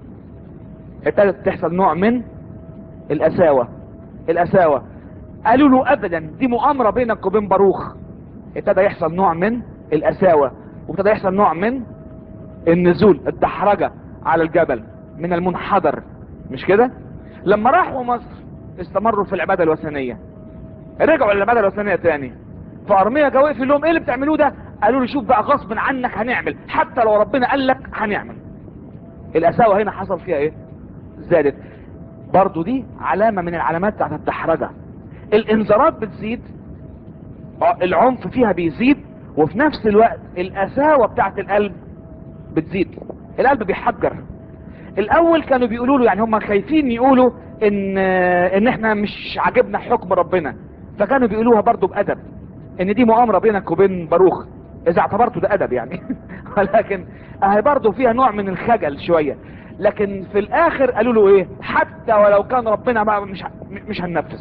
S1: ابتدت تحصل نوع من القساوه القساوه قالوا له ابدا دي مؤامره بينك وبين باروخ ابتدى يحصل نوع من القساوه وابتدى يحصل نوع من النزول الدحرجه على الجبل من المنحدر مش كده لما راحوا مصر استمروا في العباده الوثنيه رجعوا للعباده الوثنيه تاني فارميا جا وقف لهم ايه اللي بتعملوه ده قالوا له شوف بقى غصب عنك هنعمل حتى لو ربنا قال لك هنعمل القساوه هنا حصل فيها ايه زادت برضو دي علامة من العلامات بتاعت الدحرجة الانذارات بتزيد آه، العنف فيها بيزيد وفي نفس الوقت القساوة بتاعت القلب بتزيد القلب بيحجر الاول كانوا بيقولوا له يعني هم خايفين يقولوا ان ان احنا مش عاجبنا حكم ربنا فكانوا بيقولوها برضو بادب ان دي مؤامرة بينك وبين باروخ اذا اعتبرته ده ادب يعني ولكن اهي برضو فيها نوع من الخجل شوية لكن في الاخر قالوا له ايه حتى ولو كان ربنا ما مش مش هننفذ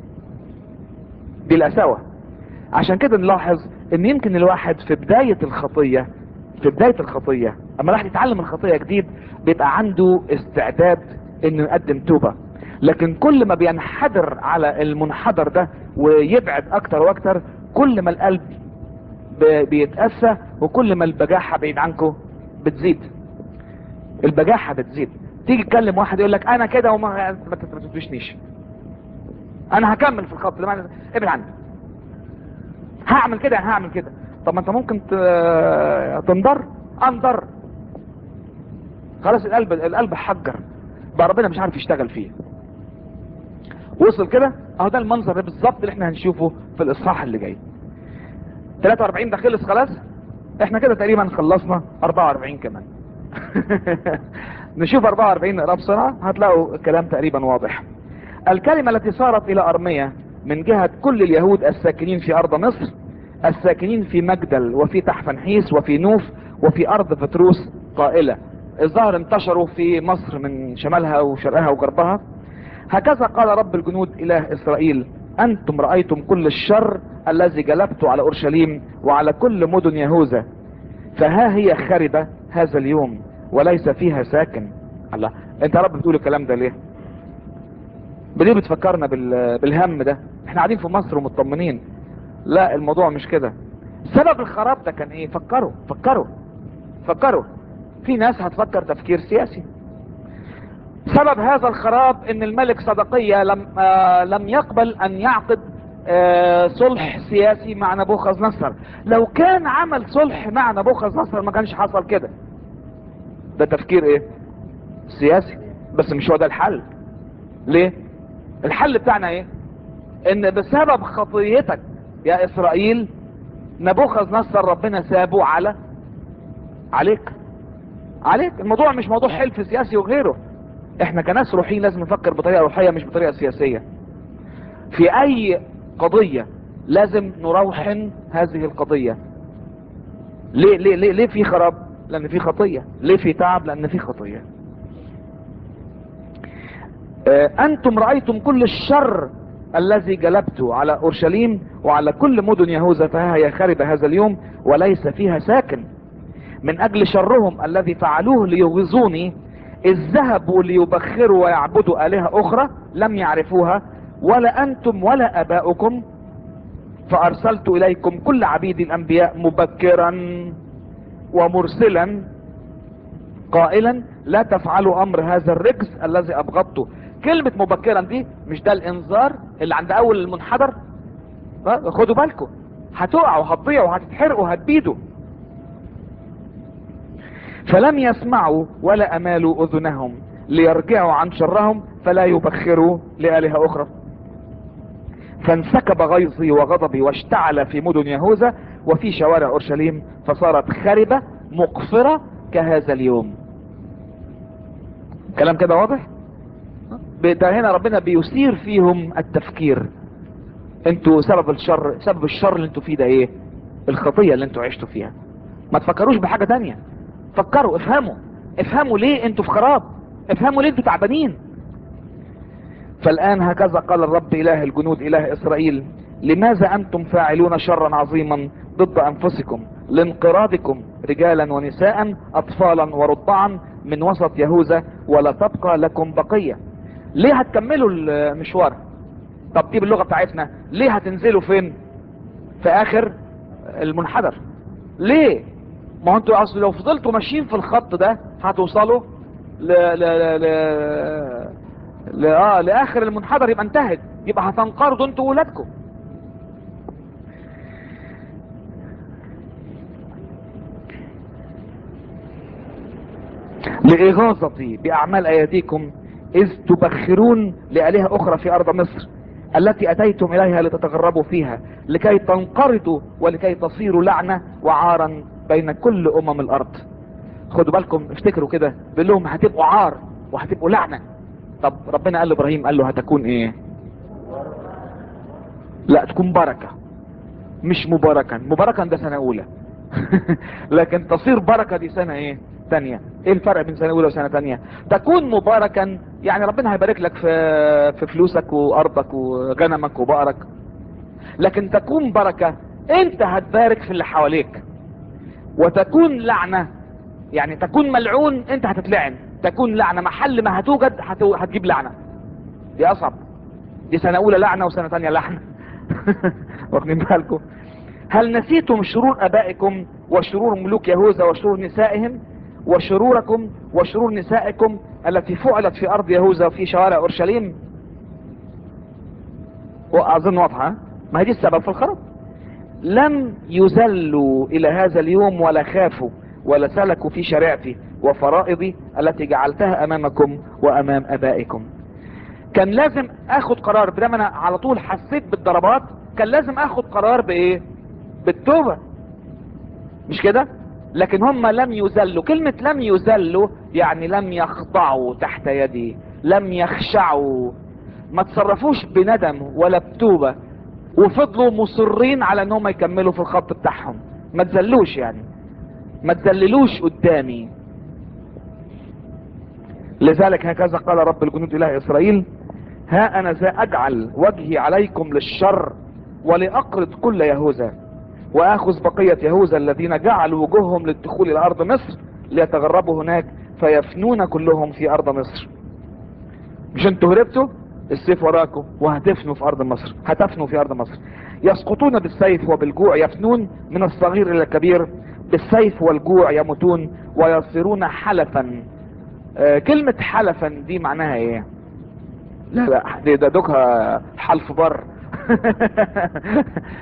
S1: دي القساوه عشان كده نلاحظ ان يمكن الواحد في بداية الخطية في بداية الخطية اما الواحد يتعلم الخطية جديد بيبقى عنده استعداد انه يقدم توبة لكن كل ما بينحدر على المنحدر ده ويبعد اكتر واكتر كل ما القلب ب- بيتأسى وكل ما البجاحة بعيد عنكم بتزيد البجاحة بتزيد تيجي تكلم واحد يقول لك انا كده وما ما تت- ما تدوشنيش انا هكمل في الخط لما ابعد عني هعمل كده يعني هعمل كده طب ما انت ممكن ت- تنضر انضر خلاص القلب القلب حجر بقى ربنا مش عارف يشتغل فيه وصل كده اهو ده المنظر ده بالظبط اللي احنا هنشوفه في الاصحاح اللي جاي 43 ده خلص خلاص احنا كده تقريبا خلصنا 44 كمان نشوف 44 نقرا بسرعه هتلاقوا الكلام تقريبا واضح الكلمة التي صارت الى ارمية من جهة كل اليهود الساكنين في ارض مصر الساكنين في مجدل وفي تحفنحيس وفي نوف وفي ارض فتروس قائلة الظاهر انتشروا في مصر من شمالها وشرقها وغربها هكذا قال رب الجنود اله اسرائيل انتم رأيتم كل الشر الذي جلبت على اورشليم وعلى كل مدن يهوذا فها هي خربة هذا اليوم وليس فيها ساكن الله انت يا رب بتقول الكلام ده ليه ليه بتفكرنا بال... بالهم ده احنا قاعدين في مصر ومطمنين لا الموضوع مش كده سبب الخراب ده كان ايه فكروا فكروا فكروا في ناس هتفكر تفكير سياسي سبب هذا الخراب ان الملك صدقية لم, آه لم يقبل ان يعقد آه صلح سياسي مع نبوخذ نصر لو كان عمل صلح مع نبوخذ نصر ما كانش حصل كده ده تفكير ايه سياسي بس مش هو ده الحل ليه الحل بتاعنا ايه ان بسبب خطيتك يا اسرائيل نبوخذ نصر ربنا سابه على عليك عليك الموضوع مش موضوع حلف سياسي وغيره احنا كناس روحيين لازم نفكر بطريقة روحية مش بطريقة سياسية في اي قضية لازم نروحن هذه القضية ليه ليه ليه ليه في خراب لان في خطية ليه في تعب لان في خطية آه، انتم رأيتم كل الشر الذي جلبته على اورشليم وعلى كل مدن يهوذا فها هي خربة هذا اليوم وليس فيها ساكن من اجل شرهم الذي فعلوه ليغيظوني اذ ذهبوا ليبخروا ويعبدوا الهة اخرى لم يعرفوها ولا انتم ولا اباؤكم فارسلت اليكم كل عبيد الانبياء مبكرا ومرسلا قائلا لا تفعلوا امر هذا الرجز الذي ابغضته كلمة مبكرا دي مش ده الانذار اللي عند اول المنحدر ها؟ خدوا بالكم هتقعوا هتضيعوا هتتحرقوا هتبيدوا فلم يسمعوا ولا امالوا اذنهم ليرجعوا عن شرهم فلا يبخروا لآلهة اخرى فانسكب غيظي وغضبي واشتعل في مدن يهوذا وفي شوارع اورشليم فصارت خربة مقفرة كهذا اليوم كلام كده واضح ده هنا ربنا بيثير فيهم التفكير انتوا سبب الشر سبب الشر اللي انتوا فيه ده ايه الخطية اللي انتوا عشتوا فيها ما تفكروش بحاجة تانية فكروا افهموا افهموا ليه انتوا في خراب افهموا ليه انتوا تعبانين فالآن هكذا قال الرب إله الجنود إله إسرائيل لماذا أنتم فاعلون شرا عظيما ضد أنفسكم لانقراضكم رجالا ونساء أطفالا ورضعا من وسط يهوذا ولا تبقى لكم بقية ليه هتكملوا المشوار طب دي باللغة بتاعتنا ليه هتنزلوا فين في آخر المنحدر ليه ما هو انتوا اصل لو فضلتوا ماشيين في الخط ده هتوصلوا ل... ل... ل... ل... ل... آه لاخر المنحدر يبقى انتهت يبقى هتنقرضوا انتوا وولادكم لإغاظتي بأعمال أيديكم إذ تبخرون لآلهة أخرى في أرض مصر التي أتيتم إليها لتتغربوا فيها لكي تنقرضوا ولكي تصيروا لعنة وعارا بين كل أمم الأرض خدوا بالكم افتكروا كده بيقول لهم هتبقوا عار وهتبقوا لعنة طب ربنا قال لإبراهيم قال له هتكون إيه لا تكون بركة مش مباركا مباركا ده سنة أولى لكن تصير بركة دي سنة إيه تانية ايه الفرق بين سنة اولى وسنة تانية تكون مباركا يعني ربنا هيبارك لك في, في فلوسك وارضك وغنمك وبقرك لكن تكون بركة انت هتبارك في اللي حواليك وتكون لعنة يعني تكون ملعون انت هتتلعن تكون لعنة محل ما هتوجد هتو... هتجيب لعنة دي اصعب دي سنة اولى لعنة وسنة تانية لعنة واخدين بالكم هل نسيتم شرور ابائكم وشرور ملوك يهوذا وشرور نسائهم وشروركم وشرور نسائكم التي فعلت في ارض يهوذا وفي شوارع اورشليم واظن واضحه ما هي دي السبب في الخراب لم يذلوا الى هذا اليوم ولا خافوا ولا سلكوا في شريعتي وفرائضي التي جعلتها امامكم وامام ابائكم كان لازم اخد قرار بدل انا على طول حسيت بالضربات كان لازم اخد قرار بايه بالتوبه مش كده لكن هم لم يذلوا كلمة لم يذلوا يعني لم يخضعوا تحت يدي لم يخشعوا ما تصرفوش بندم ولا بتوبة وفضلوا مصرين على انهم يكملوا في الخط بتاعهم ما تذلوش يعني ما تذللوش قدامي لذلك هكذا قال رب الجنود اله اسرائيل ها انا ذا اجعل وجهي عليكم للشر ولاقرض كل يهوذا واخذ بقية يهوذا الذين جعلوا وجوههم للدخول الى ارض مصر ليتغربوا هناك فيفنون كلهم في ارض مصر مش انتوا هربتوا السيف وراكم وهتفنوا في ارض مصر هتفنوا في ارض مصر يسقطون بالسيف وبالجوع يفنون من الصغير الى الكبير بالسيف والجوع يموتون ويصيرون حلفا آه كلمة حلفا دي معناها ايه لا لا دي ده دوكها حلف بر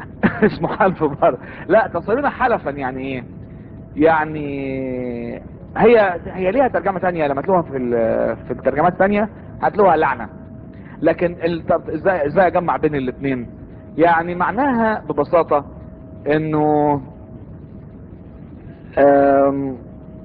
S1: اسمه حلف بر لا تصيرون حلفا يعني ايه يعني هي هي ليها ترجمة تانية لما تلوها في ال- في الترجمات التانية هتلوها لعنة لكن ال- طب ازاي ازاي اجمع بين الاثنين يعني معناها ببساطة انه أم،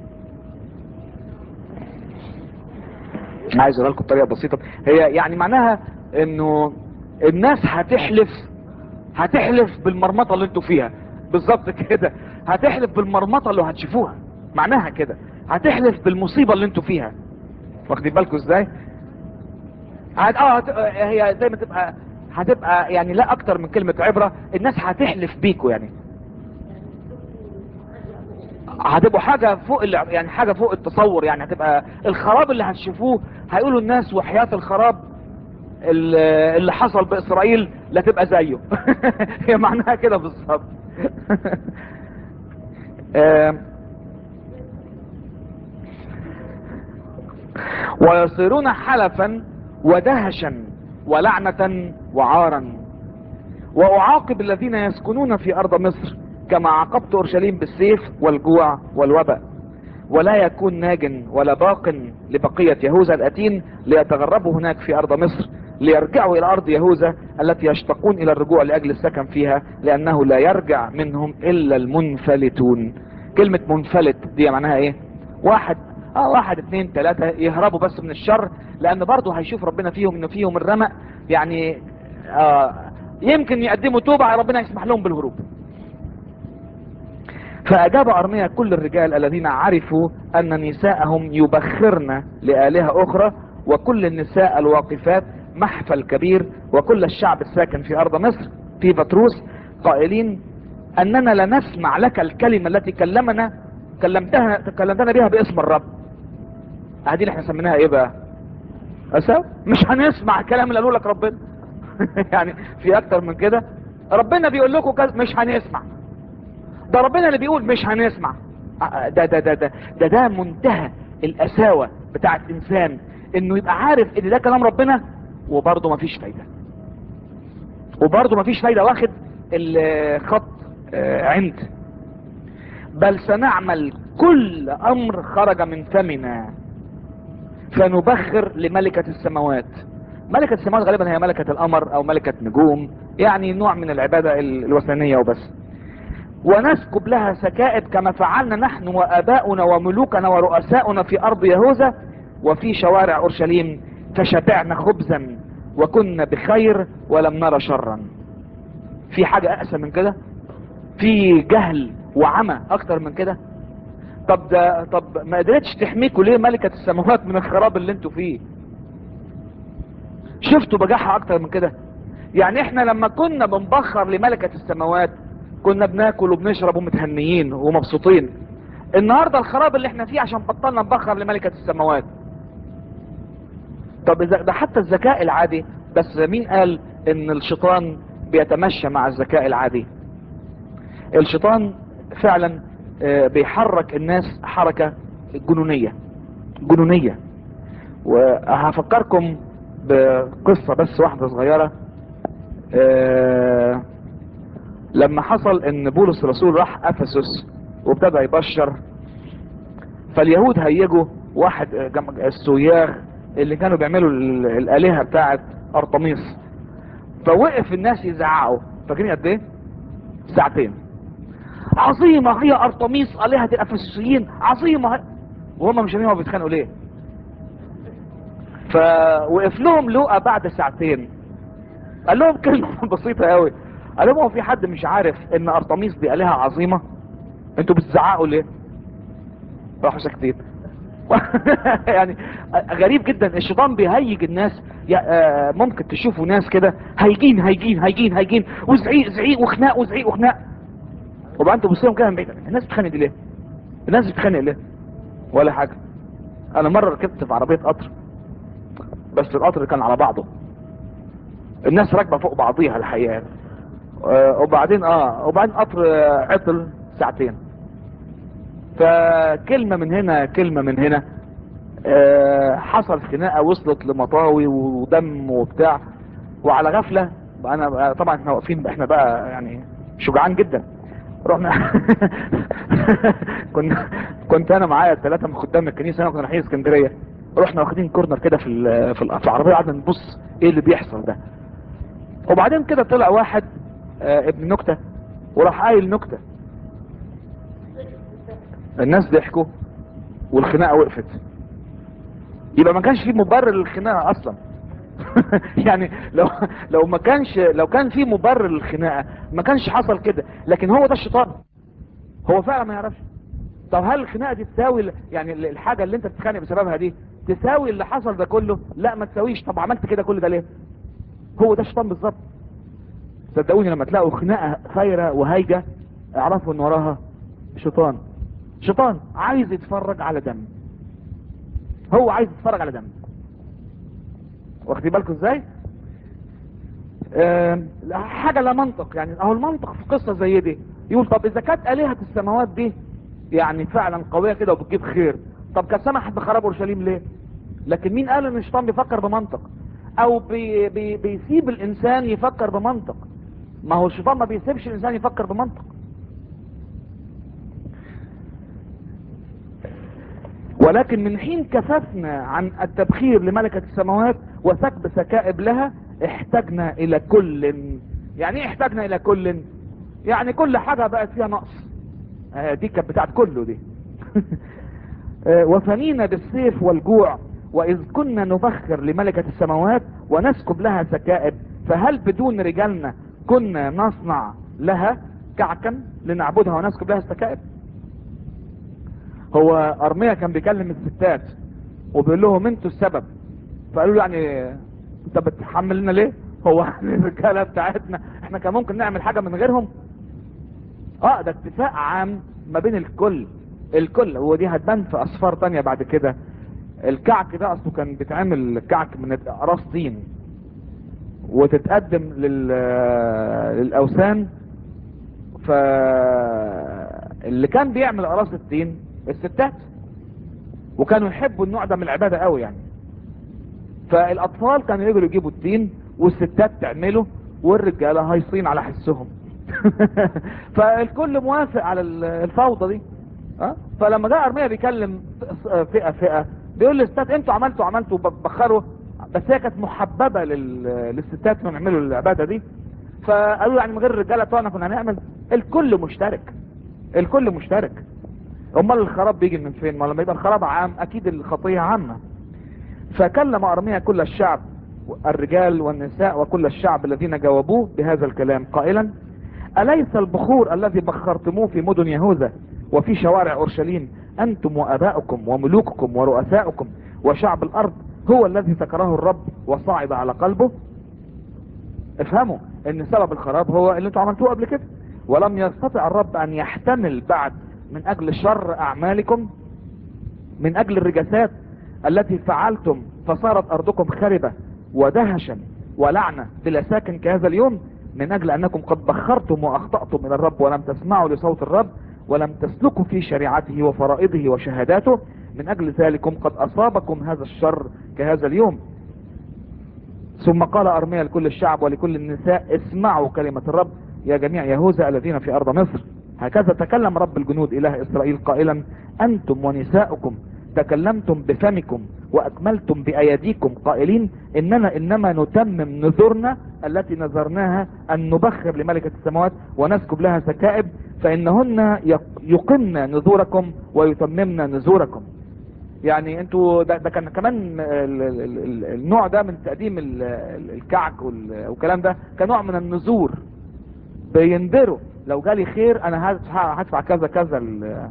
S1: عايز اقول لكم بطريقه بسيطه هي يعني معناها انه الناس هتحلف هتحلف بالمرمطه اللي انتوا فيها بالظبط كده هتحلف بالمرمطه اللي هتشوفوها معناها كده هتحلف بالمصيبه اللي انتوا فيها واخدين بالكم ازاي هت... اه هت... هي زي ما تبقى هتبقى يعني لا اكتر من كلمه عبره الناس هتحلف بيكوا يعني هتبقوا حاجة فوق ال... يعني حاجة فوق التصور يعني هتبقى الخراب اللي هتشوفوه هيقولوا الناس وحياة الخراب ال- اللي حصل بإسرائيل لا تبقى زيه هي معناها كده بالظبط آم، ويصيرون حلفا ودهشا ولعنة وعارا وأعاقب الذين يسكنون في أرض مصر كما عاقبت أورشليم بالسيف والجوع والوباء ولا يكون ناج ولا باق لبقية يهوذا الأتين ليتغربوا هناك في أرض مصر ليرجعوا إلى أرض يهوذا التي يشتقون إلى الرجوع لأجل السكن فيها لأنه لا يرجع منهم إلا المنفلتون كلمة منفلت دي معناها إيه واحد اه واحد اتنين تلاتة يهربوا بس من الشر لأن برضه هيشوف ربنا فيهم إنه فيهم الرمق يعني آه يمكن يقدموا توبة ربنا يسمح لهم بالهروب فأجاب أرميا كل الرجال الذين عرفوا أن نساءهم يبخرن لآلهة أخرى وكل النساء الواقفات محفل كبير وكل الشعب الساكن في أرض مصر في بطروس قائلين أننا لا نسمع لك الكلمة التي كلمنا كلمتها كلمتنا بها باسم الرب هذه اللي احنا سميناها ايه بقى أسا؟ مش هنسمع الكلام اللي قالوا لك ربنا يعني في اكتر من كده ربنا بيقول لكم كذا مش هنسمع ده ربنا اللي بيقول مش هنسمع ده ده ده ده ده, ده منتهى القساوة بتاعت انسان انه يبقى عارف ان ده كلام ربنا وبرضه مفيش فايدة وبرضه مفيش فايدة واخد الخط آه، عند بل سنعمل كل امر خرج من فمنا فنبخر لملكة السماوات ملكة السماوات غالبا هي ملكة القمر او ملكة نجوم يعني نوع من العبادة ال- الوثنية وبس ونسكب لها سكائب كما فعلنا نحن واباؤنا وملوكنا ورؤساؤنا في ارض يهوذا وفي شوارع اورشليم فشبعنا خبزا وكنا بخير ولم نرى شرا في حاجة اقسى من كده في جهل وعمى اكتر من كده طب ده طب ما قدرتش تحميكوا ليه ملكة السماوات من الخراب اللي انتوا فيه شفتوا بجاحة اكتر من كده يعني احنا لما كنا بنبخر لملكة السماوات كنا بناكل وبنشرب ومتهنيين ومبسوطين النهاردة الخراب اللي احنا فيه عشان بطلنا نبخر لملكة السماوات طب إذا- ده حتى الذكاء العادي بس مين قال ان الشيطان بيتمشى مع الذكاء العادي الشيطان فعلا آه، بيحرك الناس حركة جنونية جنونية وهفكركم بقصة بس واحدة صغيرة آه، لما حصل ان بولس الرسول راح افسس وابتدى يبشر فاليهود هيجوا واحد جم- السياخ اللي كانوا بيعملوا ال- الالهه بتاعه ارطميس فوقف الناس يزعقوا فاكرين قد ايه ساعتين عظيمه هي ارطميس الهه الافسسيين عظيمه هي. وهم مش فاهمين هما بيتخانقوا ليه فوقف لهم لوقا بعد ساعتين قال لهم كلمه بسيطه قوي قال لهم هو في حد مش عارف ان ارطميس دي الهه عظيمه انتوا بتزعقوا ليه راحوا ساكتين يعني غريب جدا الشيطان بيهيج الناس يا- آه، ممكن تشوفوا ناس كده هيجين هيجين هيجين هيجين وزعيق زعيق وخناق وزعيق وخناق وبعدين تبص لهم كده من بعيد الناس بتتخانق دي ليه؟ الناس بتتخانق ليه؟ ولا حاجه انا مره ركبت في عربيه قطر بس القطر كان على بعضه الناس راكبه فوق بعضيها الحقيقه يعني. آه، وبعدين اه وبعدين قطر آه، عطل ساعتين فكلمة من هنا كلمة من هنا آه، حصل خناقة وصلت لمطاوي ودم وبتاع وعلى غفلة انا طبعا احنا واقفين احنا بقى يعني شجعان جدا رحنا كنا كنت انا معايا ثلاثه من خدام الكنيسه انا كنا رايحين اسكندريه رحنا واخدين كورنر كده في ال- في ال- في العربيه قعدنا نبص ايه اللي بيحصل ده وبعدين كده طلع واحد آه، ابن نكته وراح قايل نكته الناس ضحكوا والخناقه وقفت يبقى ما كانش في مبرر للخناقه اصلا يعني لو لو ما كانش لو كان في مبرر للخناقه ما كانش حصل كده لكن هو ده الشيطان هو فعلا ما يعرفش طب هل الخناقه دي تساوي ال- يعني ال- الحاجه اللي انت بتتخانق بسببها دي تساوي اللي حصل ده كله لا ما تساويش طب عملت كده كل ده ليه هو ده الشيطان بالظبط صدقوني لما تلاقوا خناقه فايره وهايجه اعرفوا ان وراها شيطان شيطان عايز يتفرج على دم هو عايز يتفرج على دم واخدين بالكم ازاي آم، حاجه لا منطق يعني اهو المنطق في قصه زي دي يقول طب اذا كانت الهه السماوات دي يعني فعلا قويه كده وبتجيب خير طب كان سمحت بخراب اورشليم ليه لكن مين قال ان الشيطان بيفكر بمنطق او بي بي بيسيب الانسان يفكر بمنطق ما هو الشيطان ما بيسيبش الانسان يفكر بمنطق ولكن من حين كففنا عن التبخير لملكة السماوات وسكب سكائب لها احتجنا الى كل يعني ايه احتجنا الى كل يعني كل حاجة بقت فيها نقص آه، دي كانت بتاعت كله دي آه، وفنينا بالسيف والجوع واذ كنا نبخر لملكة السماوات ونسكب لها سكائب فهل بدون رجالنا كنا نصنع لها كعكا لنعبدها ونسكب لها السكائب هو ارميا كان بيكلم الستات وبيقول لهم انتوا السبب فقالوا له يعني انت بتحمل لنا ليه هو الرجاله بتاعتنا احنا كان ممكن نعمل حاجه من غيرهم اه ده اتفاق عام ما بين الكل الكل ودي هتبان في اصفار تانية بعد كده الكعك ده اصله كان بيتعمل كعك من اقراص طين وتتقدم لل... للاوثان ف اللي كان بيعمل اقراص الطين الستات وكانوا يحبوا النوع ده من العباده قوي يعني فالاطفال كانوا يجروا يجيبوا الطين والستات تعمله والرجاله هايصين على حسهم فالكل موافق على ال- الفوضى دي اه فلما جاء ارميا بيكلم فئه فئه بيقول للستات انتوا عملتوا عملتوا بخروا بس هي كانت محببه لل... للستات انهم يعملوا العباده دي فقالوا يعني من غير الرجاله بتوعنا كنا هنعمل الكل مشترك الكل مشترك امال الخراب بيجي من فين ما لما يبقى الخراب عام اكيد الخطيه عامه فكلم ارميا كل الشعب الرجال والنساء وكل الشعب الذين جاوبوه بهذا الكلام قائلا أليس البخور الذي بخرتموه في مدن يهوذا وفي شوارع أورشليم أنتم وأباؤكم وملوككم ورؤساؤكم وشعب الأرض هو الذي ذكره الرب وصعد على قلبه افهموا ان سبب الخراب هو اللي انتوا عملتوه قبل كده ولم يستطع الرب ان يحتمل بعد من اجل شر اعمالكم من اجل الرجسات التي فعلتم فصارت ارضكم خربة ودهشا ولعنة بلا ساكن كهذا اليوم من اجل انكم قد بخرتم واخطأتم الى الرب ولم تسمعوا لصوت الرب ولم تسلكوا في شريعته وفرائضه وشهاداته من اجل ذلكم قد اصابكم هذا الشر كهذا اليوم ثم قال ارميا لكل الشعب ولكل النساء اسمعوا كلمة الرب يا جميع يهوذا الذين في ارض مصر هكذا تكلم رب الجنود اله اسرائيل قائلا انتم ونساؤكم تكلمتم بفمكم واكملتم بايديكم قائلين اننا انما نتمم نذورنا التي نذرناها ان نبخر لملكة السماوات ونسكب لها سكائب فانهن يقمن نذوركم ويتممن نذوركم يعني انتوا ده, ده كان كمان ال- ال- ال- النوع ده من تقديم ال- ال- الكعك وال- والكلام ده كنوع من النذور بينذروا لو جالي خير انا هدفع هدفع كذا كذا ال-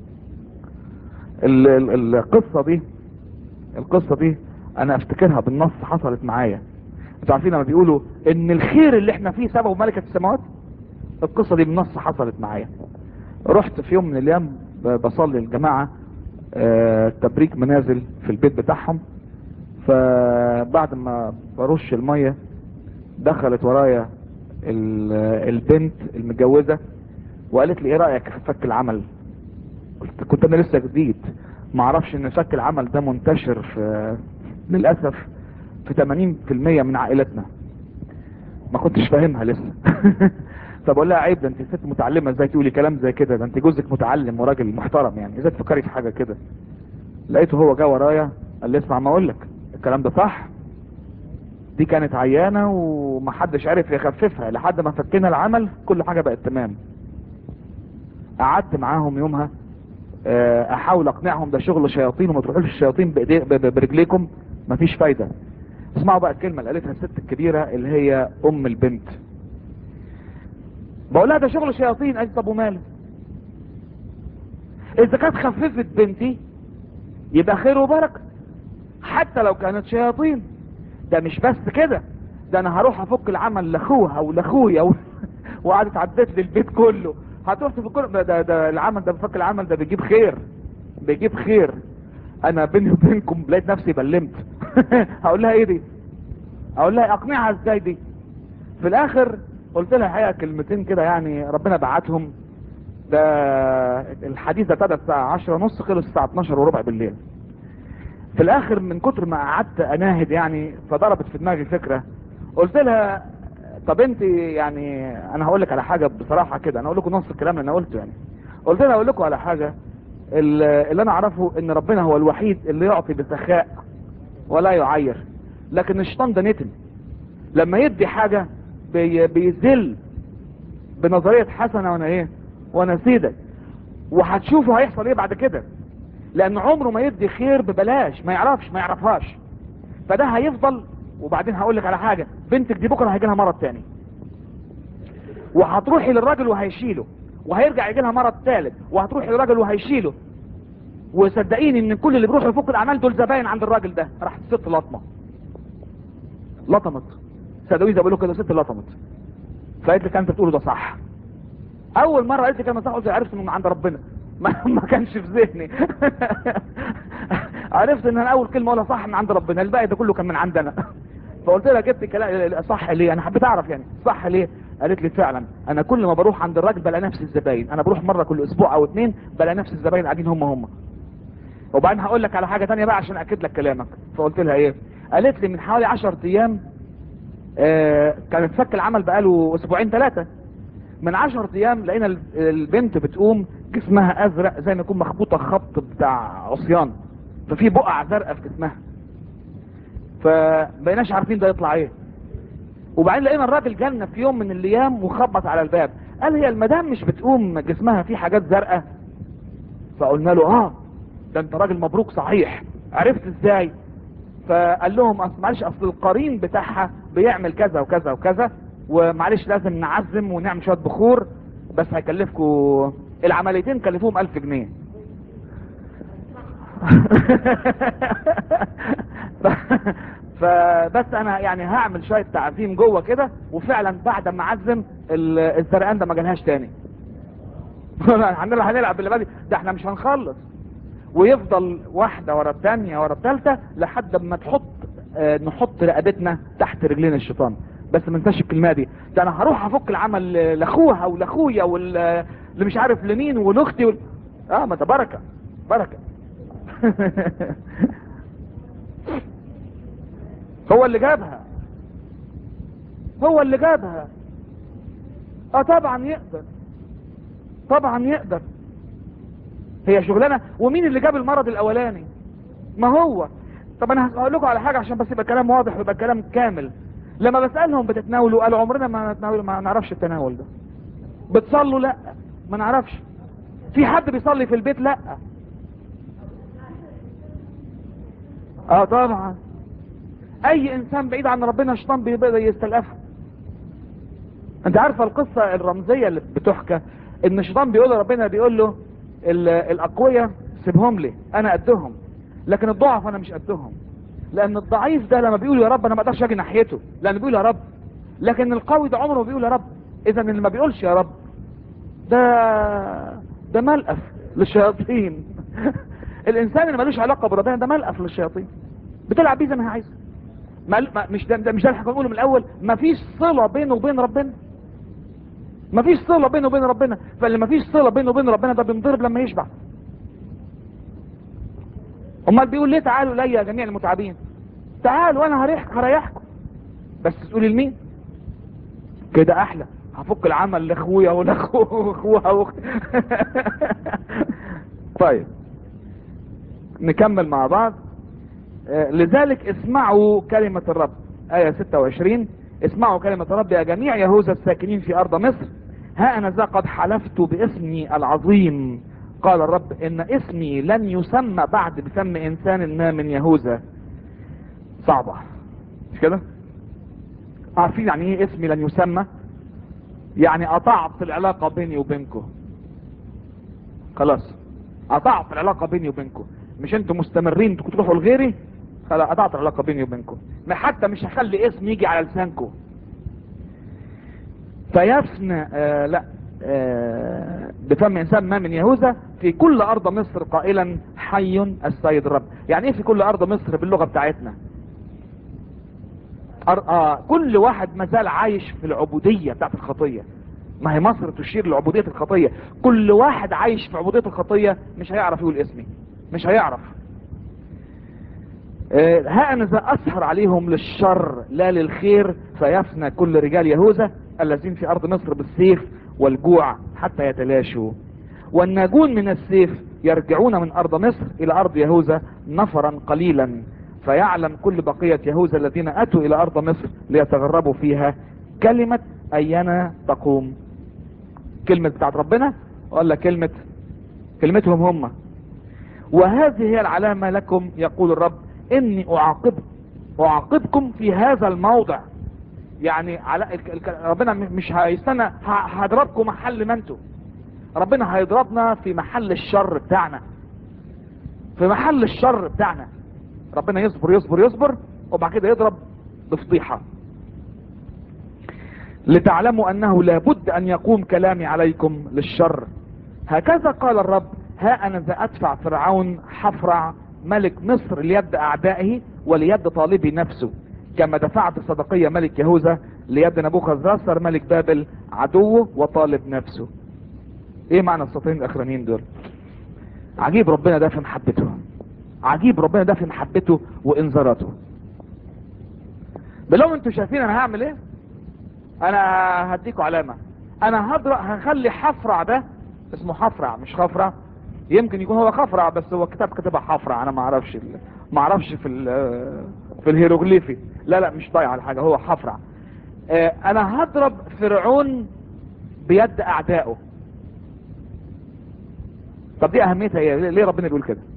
S1: ال- ال- القصة دي القصة دي انا افتكرها بالنص حصلت معايا انتوا عارفين لما بيقولوا ان الخير اللي احنا فيه سببه ملكة السماوات القصة دي بالنص حصلت معايا رحت في يوم من الايام ب- بصلي الجماعة آه، تبريك منازل في البيت بتاعهم فبعد ما برش المية دخلت ورايا ال- البنت المتجوزة وقالت لي ايه رأيك في فك العمل قلت كنت انا لسه جديد ما اعرفش ان فك العمل ده منتشر في للأسف في 80% من عائلتنا ما كنتش فاهمها لسه طب اقول لها عيب ده انت ست متعلمه ازاي تقولي كلام زي كده ده انت جوزك متعلم وراجل محترم يعني ازاي تفكري في حاجه كده لقيته هو جه ورايا قال لي اسمع ما اقول لك الكلام ده صح دي كانت عيانه ومحدش عرف يخففها لحد ما فكينا العمل كل حاجه بقت تمام قعدت معاهم يومها آه، احاول اقنعهم ده شغل شياطين وما تروحوش الشياطين بإيدي- ب- ب- برجليكم مفيش فايده اسمعوا بقى الكلمه اللي قالتها الست الكبيره اللي هي ام البنت بقول لها ده شغل شياطين قالت طب وماله اذا كانت خففت بنتي يبقى خير وبركه حتى لو كانت شياطين ده مش بس كده ده انا هروح افك العمل لاخوها ولاخويا و... وقعدت عدت لي البيت كله هتروح تفك ده, ده, ده العمل ده بفك العمل ده بيجيب خير بيجيب خير انا بيني وبينكم لقيت نفسي بلمت هقول لها ايه دي اقول لها اقنعها ازاي دي في الاخر قلت لها الحقيقه كلمتين كده يعني ربنا بعتهم ده الحديث ده ابتدى الساعه 10 ونص خلص الساعه 12 وربع بالليل في الاخر من كتر ما قعدت اناهد يعني فضربت في دماغي فكره قلت لها طب انت يعني انا هقول لك على حاجه بصراحه كده انا اقول لكم نص الكلام اللي انا قلته يعني قلت لها اقول لكم على حاجه ال- اللي انا اعرفه ان ربنا هو الوحيد اللي يعطي بسخاء ولا يعير لكن الشيطان ده نتن لما يدي حاجه بي بيذل بنظريه حسنه وانا ايه وانا سيدك وهتشوفوا هيحصل ايه بعد كده لان عمره ما يدي خير ببلاش ما يعرفش ما يعرفهاش فده هيفضل وبعدين هقول لك على حاجه بنتك دي بكره هيجي لها مرض تاني وهتروحي للراجل وهيشيله وهيرجع يجي لها مرض ثالث وهتروحي للراجل وهيشيله وصدقيني ان كل اللي بيروحوا يفكوا الاعمال دول زباين عند الراجل ده راحت الست لطمه لطمت صدقوني زي ما بيقولوا كده ست لطمت فقالت لي انت بتقوله ده صح اول مره قالت لي كلمه صح قلت عرفت انه من عند ربنا ما, ما كانش في ذهني عرفت ان انا اول كلمه اقولها صح من عند ربنا الباقي ده كله كان من عندنا فقلت لها جبت كلام صح ليه انا حبيت اعرف يعني صح ليه قالت لي فعلا انا كل ما بروح عند الراجل بلاقي نفس الزباين انا بروح مره كل اسبوع او اتنين بلاقي نفس الزباين قاعدين هم هم وبعدين هقول لك على حاجه تانية بقى عشان اكد لك كلامك فقلت لها ايه قالت لي من حوالي 10 ايام آه كانت فك العمل بقاله اسبوعين ثلاثه من 10 ايام لقينا ال- البنت بتقوم جسمها ازرق زي ما يكون مخبوطه خبط بتاع عصيان ففي بقع زرقاء في جسمها فبقيناش عارفين ده يطلع ايه وبعدين لقينا الراجل جالنا في يوم من الايام وخبط على الباب قال هي المدام مش بتقوم جسمها فيه حاجات زرقاء فقلنا له اه ده انت راجل مبروك صحيح عرفت ازاي فقال لهم اصل معلش اصل القرين بتاعها بيعمل كذا وكذا وكذا ومعلش لازم نعزم ونعمل شويه بخور بس هيكلفكوا العمليتين كلفوهم 1000 جنيه ف- فبس انا يعني هعمل شويه تعزيم جوه كده وفعلا بعد ما اعزم ال- الزرقان ده ما جالهاش تاني هنلعب هنلعب باللي بالي ده احنا مش هنخلص ويفضل واحده ورا الثانيه ورا الثالثه لحد ما تحط آه، نحط رقبتنا تحت رجلين الشيطان بس ما ننساش الكلمه دي ده انا هروح افك العمل لاخوها ولاخويا واللي مش عارف لمين ولاختي وال... اه ما ده بركه بركه هو اللي جابها هو اللي جابها اه طبعا يقدر طبعا يقدر هي شغلانه ومين اللي جاب المرض الاولاني ما هو طب انا هقول لكم على حاجه عشان بس يبقى كلام واضح ويبقى كلام كامل لما بسالهم بتتناولوا قالوا عمرنا ما نتناول ما نعرفش التناول ده بتصلوا لا ما نعرفش في حد بيصلي في البيت لا اه طبعا اي انسان بعيد عن ربنا الشيطان بيبدا يستلقفه انت عارفه القصه الرمزيه اللي بتحكى ان الشيطان بيقول لربنا بيقول له ال- الاقوياء سيبهم لي انا قدهم لكن الضعف انا مش قدهم لان الضعيف ده لما بيقول يا رب انا ما اقدرش اجي ناحيته لانه بيقول يا رب لكن القوي ده عمره ما بيقول يا رب اذا اللي ما بيقولش يا رب ده ده ملقف للشياطين الانسان اللي ملوش علاقه بربنا ده ملقف للشياطين بتلعب بيه زي ما هي عايزه ما ما- مش ده, ده مش ده اللي احنا بنقوله من الاول ما فيش صله بينه وبين ربنا ما فيش صله بينه وبين ربنا فاللي ما فيش صله بينه وبين ربنا ده بينضرب لما يشبع امال بيقول ليه تعالوا الي يا جميع المتعبين تعالوا وانا هريح هريحكم بس تقولي لمين كده احلى هفك العمل لاخويا ولاخوها واخت طيب نكمل مع بعض آه، لذلك اسمعوا كلمة الرب آية 26 اسمعوا كلمة الرب يا جميع يهوذا الساكنين في أرض مصر ها أنا ذا قد حلفت باسمي العظيم قال الرب إن اسمي لن يسمى بعد بسم إنسان ما من يهوذا صعبة مش كده عارفين يعني ايه اسمي لن يسمى يعني قطعت العلاقة بيني وبينكم خلاص قطعت العلاقة بيني وبينكم مش انتوا مستمرين انتوا تروحوا لغيري خلاص قطعت العلاقة بيني وبينكم ما حتى مش هخلي اسم يجي على لسانكم فيفنى آه لا آه بفم انسان ما من يهوذا في كل ارض مصر قائلا حي السيد الرب يعني ايه في كل ارض مصر باللغة بتاعتنا أر... آه كل واحد مازال عايش في العبودية بتاعت الخطية ما هي مصر تشير لعبودية الخطية كل واحد عايش في عبودية الخطية مش هيعرف يقول اسمي مش هيعرف آه ها انا ذا اسهر عليهم للشر لا للخير فيفنى كل رجال يهوذا الذين في ارض مصر بالسيف والجوع حتى يتلاشوا والناجون من السيف يرجعون من ارض مصر الى ارض يهوذا نفرا قليلا فيعلم كل بقية يهوذا الذين اتوا الى ارض مصر ليتغربوا فيها كلمة اينا تقوم كلمة بتاعت ربنا ولا كلمة كلمتهم هم وهذه هي العلامة لكم يقول الرب اني اعاقب اعاقبكم في هذا الموضع يعني على ربنا مش هيستنى هضربكم محل ما انتوا ربنا هيضربنا في محل الشر بتاعنا في محل الشر بتاعنا ربنا يصبر يصبر يصبر وبعد كده يضرب بفضيحة لتعلموا انه لابد ان يقوم كلامي عليكم للشر هكذا قال الرب ها انا ذا ادفع فرعون حفرع ملك مصر ليد اعدائه وليد طالبي نفسه كما دفعت صدقية ملك يهوذا ليد نبوخذ نصر ملك بابل عدوه وطالب نفسه ايه معنى السطرين الاخرانيين دول عجيب ربنا ده في محبته عجيب ربنا ده في محبته وانذاراته بلهم انتوا شايفين انا هعمل ايه انا هديكوا علامة انا هضرب هخلي حفرع ده اسمه حفرع مش خفرع يمكن يكون هو خفرع بس هو كتاب كتبها حفرع انا ما اعرفش ال... ما اعرفش في ال... في الهيروغليفي لا لا مش ضايع على حاجه هو حفرع اه انا هضرب فرعون بيد اعدائه طب دي اهميتها ايه ليه ربنا بيقول كده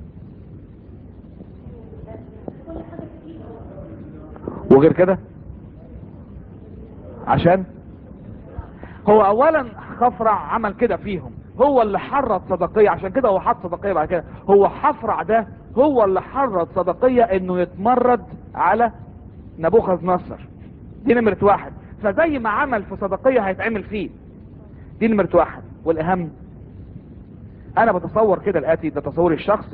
S1: وغير كده عشان هو اولا خفرع عمل كده فيهم هو اللي حرض صدقية عشان كده هو حط صدقية بعد كده هو حفرع ده هو اللي حرض صدقية انه يتمرد على نبوخذ نصر دي نمرة واحد فزي ما عمل في صدقية هيتعمل فيه دي نمرة واحد والاهم انا بتصور كده الاتي ده تصوري الشخصي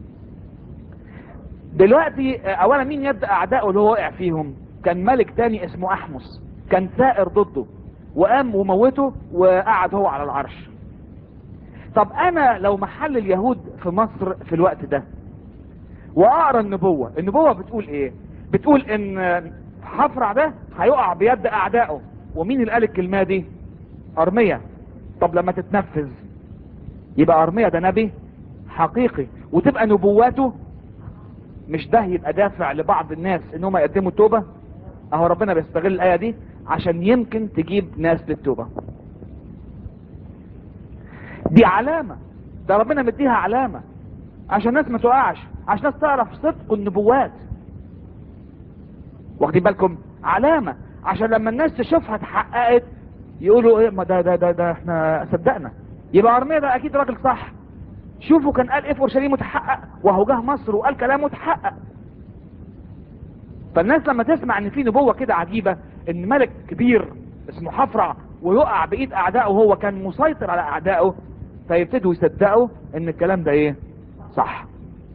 S1: دلوقتي اولا مين يد اعدائه اللي هو وقع فيهم كان ملك تاني اسمه احمس كان ثائر ضده وقام وموته وقعد هو على العرش طب انا لو محل اليهود في مصر في الوقت ده واقرا النبوة النبوة بتقول ايه بتقول ان حفرع ده هيقع بيد اعدائه ومين اللي قال الكلمة دي ارمية طب لما تتنفذ يبقى ارمية ده نبي حقيقي وتبقى نبواته مش ده يبقى دافع لبعض الناس ان هم يقدموا التوبة اهو ربنا بيستغل الاية دي عشان يمكن تجيب ناس للتوبة دي علامة ده ربنا مديها علامة عشان الناس ما تقعش عشان الناس تعرف صدق النبوات واخدين بالكم علامة عشان لما الناس تشوفها اتحققت يقولوا ايه ما ده ده ده, ده احنا صدقنا يبقى ارميا ده اكيد راجل صح شوفوا كان قال ايه في اورشليم متحقق وهو جه مصر وقال كلام متحقق فالناس لما تسمع ان في نبوة كده عجيبة ان ملك كبير اسمه حفرع ويقع بايد اعدائه وهو كان مسيطر على اعدائه فيبتدوا يصدقوا ان الكلام ده ايه صح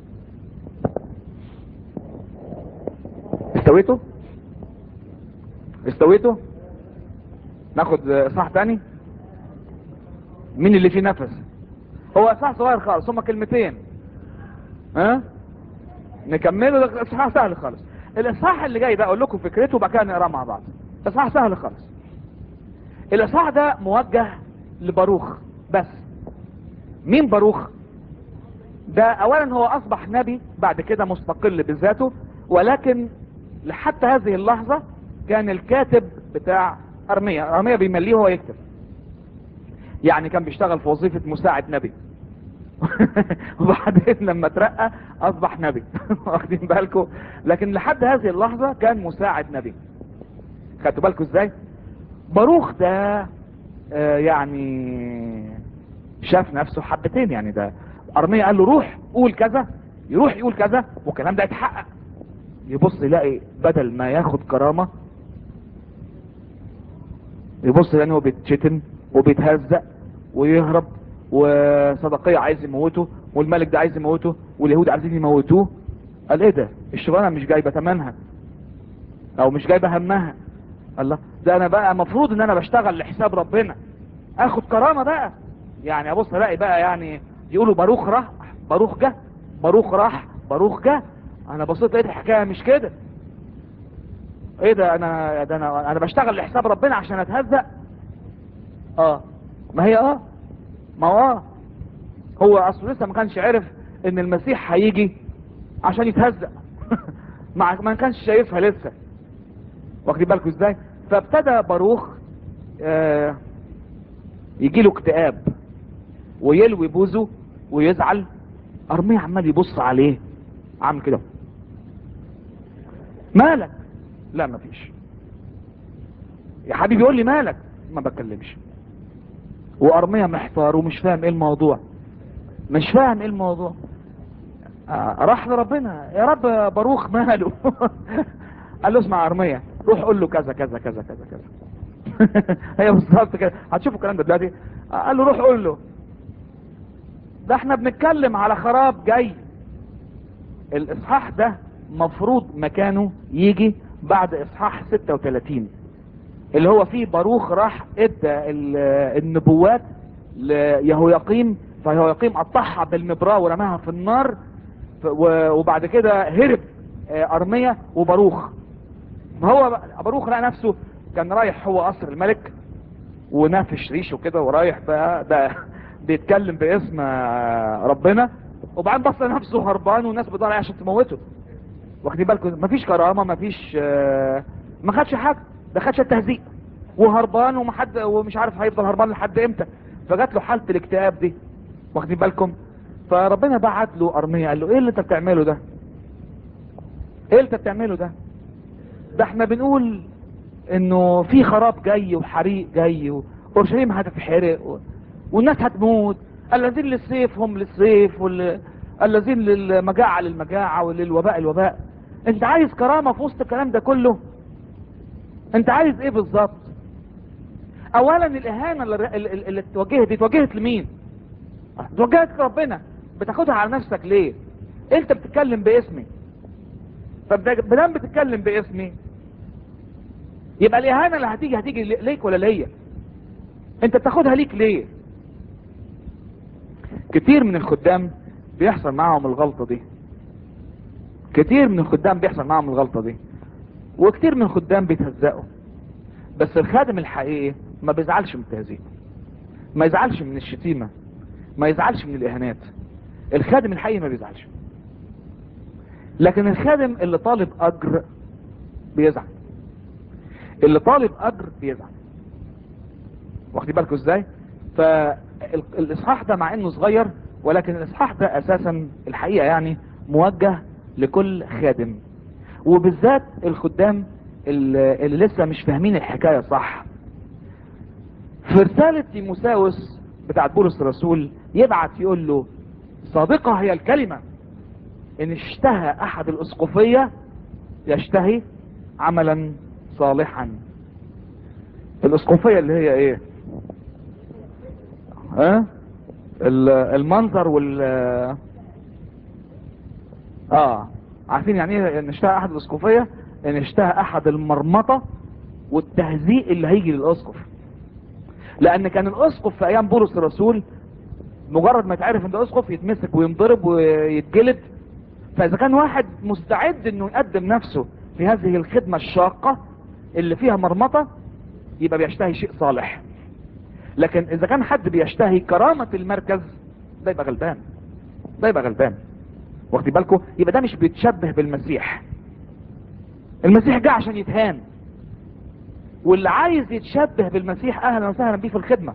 S1: استويتوا استويتوا ناخد اصحاح تاني مين اللي فيه نفس هو اصحاح صغير خالص هما كلمتين ها نكمله اصحاح سهل خالص الاصحاح اللي جاي ده اقول لكم فكرته وبعد كده نقراه مع بعض اصحاح سهل خالص الاصحاح ده موجه لباروخ بس مين باروخ ده اولا هو اصبح نبي بعد كده مستقل بذاته ولكن لحتى هذه اللحظة كان الكاتب بتاع ارميا ارميا بيمليه هو يكتب يعني كان بيشتغل في وظيفة مساعد نبي وبعدين لما ترقى اصبح نبي واخدين بالكم لكن لحد هذه اللحظة كان مساعد نبي خدتوا بالكم ازاي باروخ ده آه يعني شاف نفسه حبتين يعني ده ارميا قال له روح قول كذا يروح يقول كذا والكلام ده يتحقق يبص يلاقي بدل ما ياخد كرامة يبص يلاقي هو بيتشتم وبيتهزق ويهرب وصدقية عايز يموته والملك ده عايز يموته واليهود عايزين يموتوه قال ايه ده الشغلانة مش جايبة تمنها او مش جايبة همها الله ده انا بقى مفروض ان انا بشتغل لحساب ربنا اخد كرامة بقى يعني ابص الاقي بقى يعني يقولوا باروخ راح باروخ جه باروخ راح باروخ جه انا بصيت لقيت الحكايه مش كده ايه ده انا ده انا انا بشتغل لحساب ربنا عشان اتهزق اه ما هي اه ما هو اه هو اصله لسه ما كانش عرف ان المسيح هيجي عشان يتهزق ما ما كانش شايفها لسه واخدين بالكم ازاي فابتدى باروخ آه يجي له اكتئاب ويلوي بوزه ويزعل ارميه عمال يبص عليه عامل كده مالك لا مفيش يا حبيبي يقول لي مالك ما بتكلمش وارميه محتار ومش فاهم ايه الموضوع مش فاهم ايه الموضوع آه راح لربنا يا رب باروخ ماله قال له اسمع ارميه روح قول له كذا كذا كذا كذا كذا هي بالظبط كده هتشوفوا الكلام ده دلوقتي قال له روح قول له ده احنا بنتكلم على خراب جاي الاصحاح ده مفروض مكانه يجي بعد اصحاح 36 اللي هو فيه باروخ راح ادى النبوات ليهوياقيم فيهوياقيم قطعها بالمبراه ورماها في النار وبعد كده هرب ارمية وباروخ فهو باروخ لقى نفسه كان رايح هو قصر الملك ونافش ريشه كده ورايح بقى ده بيتكلم باسم ربنا وبعدين بص نفسه هربان والناس بتدور عليه عشان تموته واخدين بالكم مفيش كرامه مفيش ما خدش حاجه ده خدش التهزيق وهربان ومحد ومش عارف هيفضل هربان لحد امتى فجات له حاله الاكتئاب دي واخدين بالكم فربنا بعت له ارميه قال له ايه اللي انت بتعمله ده ايه اللي انت بتعمله ده ده احنا بنقول انه في خراب جاي وحريق جاي واورشليم هتتحرق و... والناس هتموت الذين للسيف هم للسيف وال... الذين للمجاعة للمجاعة وللوباء الوباء انت عايز كرامة في وسط الكلام ده كله انت عايز ايه بالظبط اولا الاهانة اللي, اللي اتوجهت دي اتوجهت لمين اتوجهت لربنا بتاخدها على نفسك ليه انت بتتكلم باسمي فبدام بتتكلم باسمي يبقى الاهانة اللي هتيجي هتيجي ليك ولا ليا انت بتاخدها ليك ليه كتير من الخدام بيحصل معهم الغلطة دي كتير من الخدام بيحصل معهم الغلطة دي وكتير من الخدام بيتهزقوا بس الخادم الحقيقي ما بيزعلش من التهزيق ما يزعلش من الشتيمة ما يزعلش من الاهانات الخادم الحقيقي ما بيزعلش لكن الخادم اللي طالب اجر بيزعل اللي طالب اجر بيزعل واخدين بالكم ازاي فالاصحاح ده مع انه صغير ولكن الاصحاح ده اساسا الحقيقة يعني موجه لكل خادم وبالذات الخدام اللي, اللي لسه مش فاهمين الحكاية صح في رسالة تيموساوس بتاعت بولس الرسول يبعت يقول له صادقة هي الكلمة ان اشتهى احد الاسقفية يشتهي عملا صالحا الاسقفية اللي هي ايه ها المنظر وال اه عارفين يعني ايه ان اشتهى احد الاسقفية ان اشتهى احد المرمطة والتهزيء اللي هيجي للاسقف لان كان الاسقف في ايام بولس الرسول مجرد ما يتعرف ان ده اسقف يتمسك وينضرب ويتجلد فاذا كان واحد مستعد انه يقدم نفسه في هذه الخدمة الشاقة اللي فيها مرمطة يبقى بيشتهي شيء صالح لكن اذا كان حد بيشتهي كرامة المركز ده يبقى غلبان ده يبقى غلبان واخدين بالكم يبقى ده مش بيتشبه بالمسيح المسيح جه عشان يتهان واللي عايز يتشبه بالمسيح اهلا وسهلا بيه في الخدمة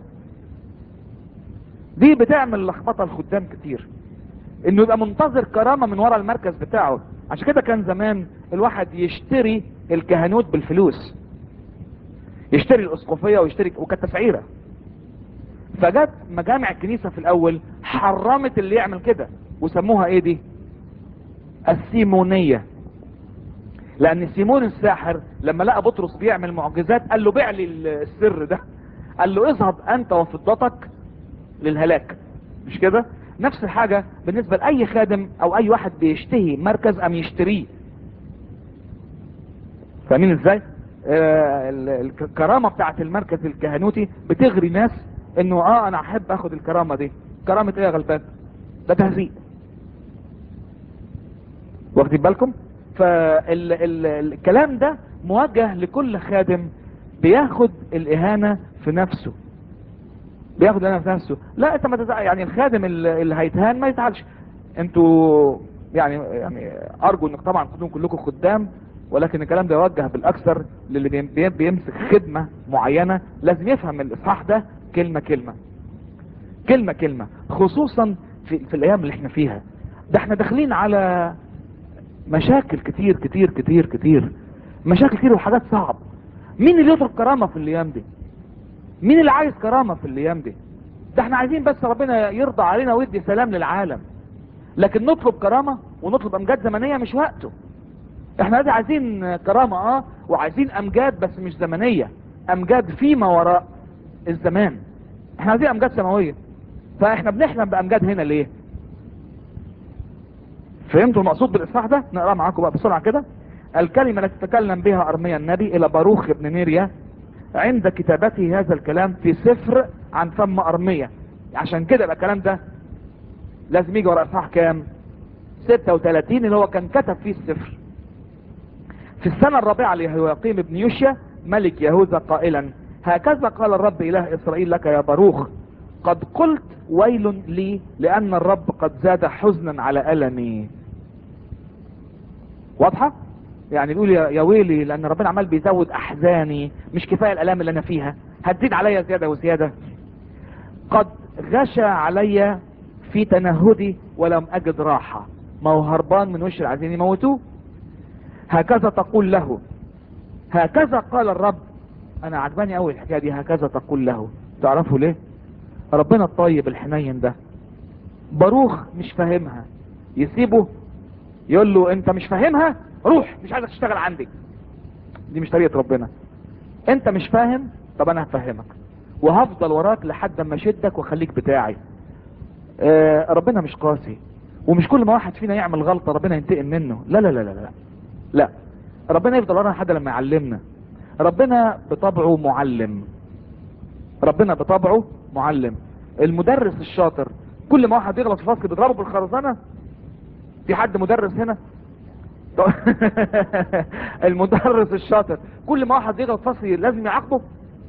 S1: دي بتعمل لخبطة الخدام كتير انه يبقى منتظر كرامة من ورا المركز بتاعه عشان كده كان زمان الواحد يشتري الكهنوت بالفلوس يشتري الاسقفية ويشتري وكانت تسعيرة فجت مجامع الكنيسة في الاول حرمت اللي يعمل كده وسموها ايه دي السيمونية لان سيمون الساحر لما لقى بطرس بيعمل معجزات قال له بيع لي السر ده قال له اذهب انت وفضتك للهلاك مش كده نفس الحاجة بالنسبة لأي خادم أو أي واحد بيشتهي مركز أم يشتريه فاهمين ازاي آه الكرامة بتاعت المركز الكهنوتي بتغري ناس انه اه انا احب اخد الكرامة دي كرامة ايه يا غلبان ده تهزيء واخدين بالكم فالكلام ده موجه لكل خادم بياخد الاهانة في نفسه بياخد الاهانة في نفسه لا انت ما تزعل يعني الخادم اللي هيتهان ما يزعلش انتوا يعني يعني ارجو انك طبعا تكونوا كلكم خدام ولكن الكلام ده يوجه بالاكثر للي بيمسك خدمة معينة لازم يفهم الاصحاح ده كلمة كلمة كلمة كلمة خصوصا في, في الايام اللي احنا فيها ده احنا داخلين على مشاكل كتير كتير كتير كتير مشاكل كتير وحاجات صعب مين اللي يطلب كرامة في الايام دي مين اللي عايز كرامة في الايام دي ده احنا عايزين بس ربنا يرضى علينا ويدي سلام للعالم لكن نطلب كرامة ونطلب امجاد زمنية مش وقته احنا دي عايزين كرامة اه وعايزين امجاد بس مش زمنية امجاد فيما وراء الزمان احنا عايزين امجاد سماوية فاحنا بنحلم بامجاد هنا ليه فهمتوا المقصود بالاصحاح ده نقرا معاكم بقى بسرعة كده الكلمة التي تكلم بها ارميا النبي الى باروخ ابن نيريا عند كتابته هذا الكلام في سفر عن فم ارميا عشان كده يبقى الكلام ده لازم يجي ورا اصحاح كام 36 اللي هو كان كتب فيه السفر في السنة الرابعة ليهوياقيم ابن يوشيا ملك يهوذا قائلا هكذا قال الرب اله اسرائيل لك يا باروخ قد قلت ويل لي لان الرب قد زاد حزنا على ألمي واضحة يعني بيقول يا ويلي لان ربنا عمال بيزود احزاني مش كفاية الالام اللي انا فيها هتزيد عليا زيادة وزيادة قد غشى عليا في تنهدي ولم اجد راحة ما هو هربان من وش عايزين يموتوه هكذا تقول له هكذا قال الرب انا عجباني قوي الحكايه دي هكذا تقول له تعرفوا ليه ربنا الطيب الحنين ده باروخ مش فاهمها يسيبه يقول له انت مش فاهمها روح مش عايزك تشتغل عندي دي مش طريقه ربنا انت مش فاهم طب انا هفهمك وهفضل وراك لحد اما اشدك واخليك بتاعي آه ربنا مش قاسي ومش كل ما واحد فينا يعمل غلطه ربنا ينتقم منه لا لا لا لا لا لا ربنا يفضل ورانا لحد لما يعلمنا ربنا بطبعه معلم ربنا بطبعه معلم المدرس الشاطر كل ما واحد يغلط في فصل بيضربه بالخرزانه في حد مدرس هنا المدرس الشاطر كل ما واحد يغلط في فصل لازم يعاقبه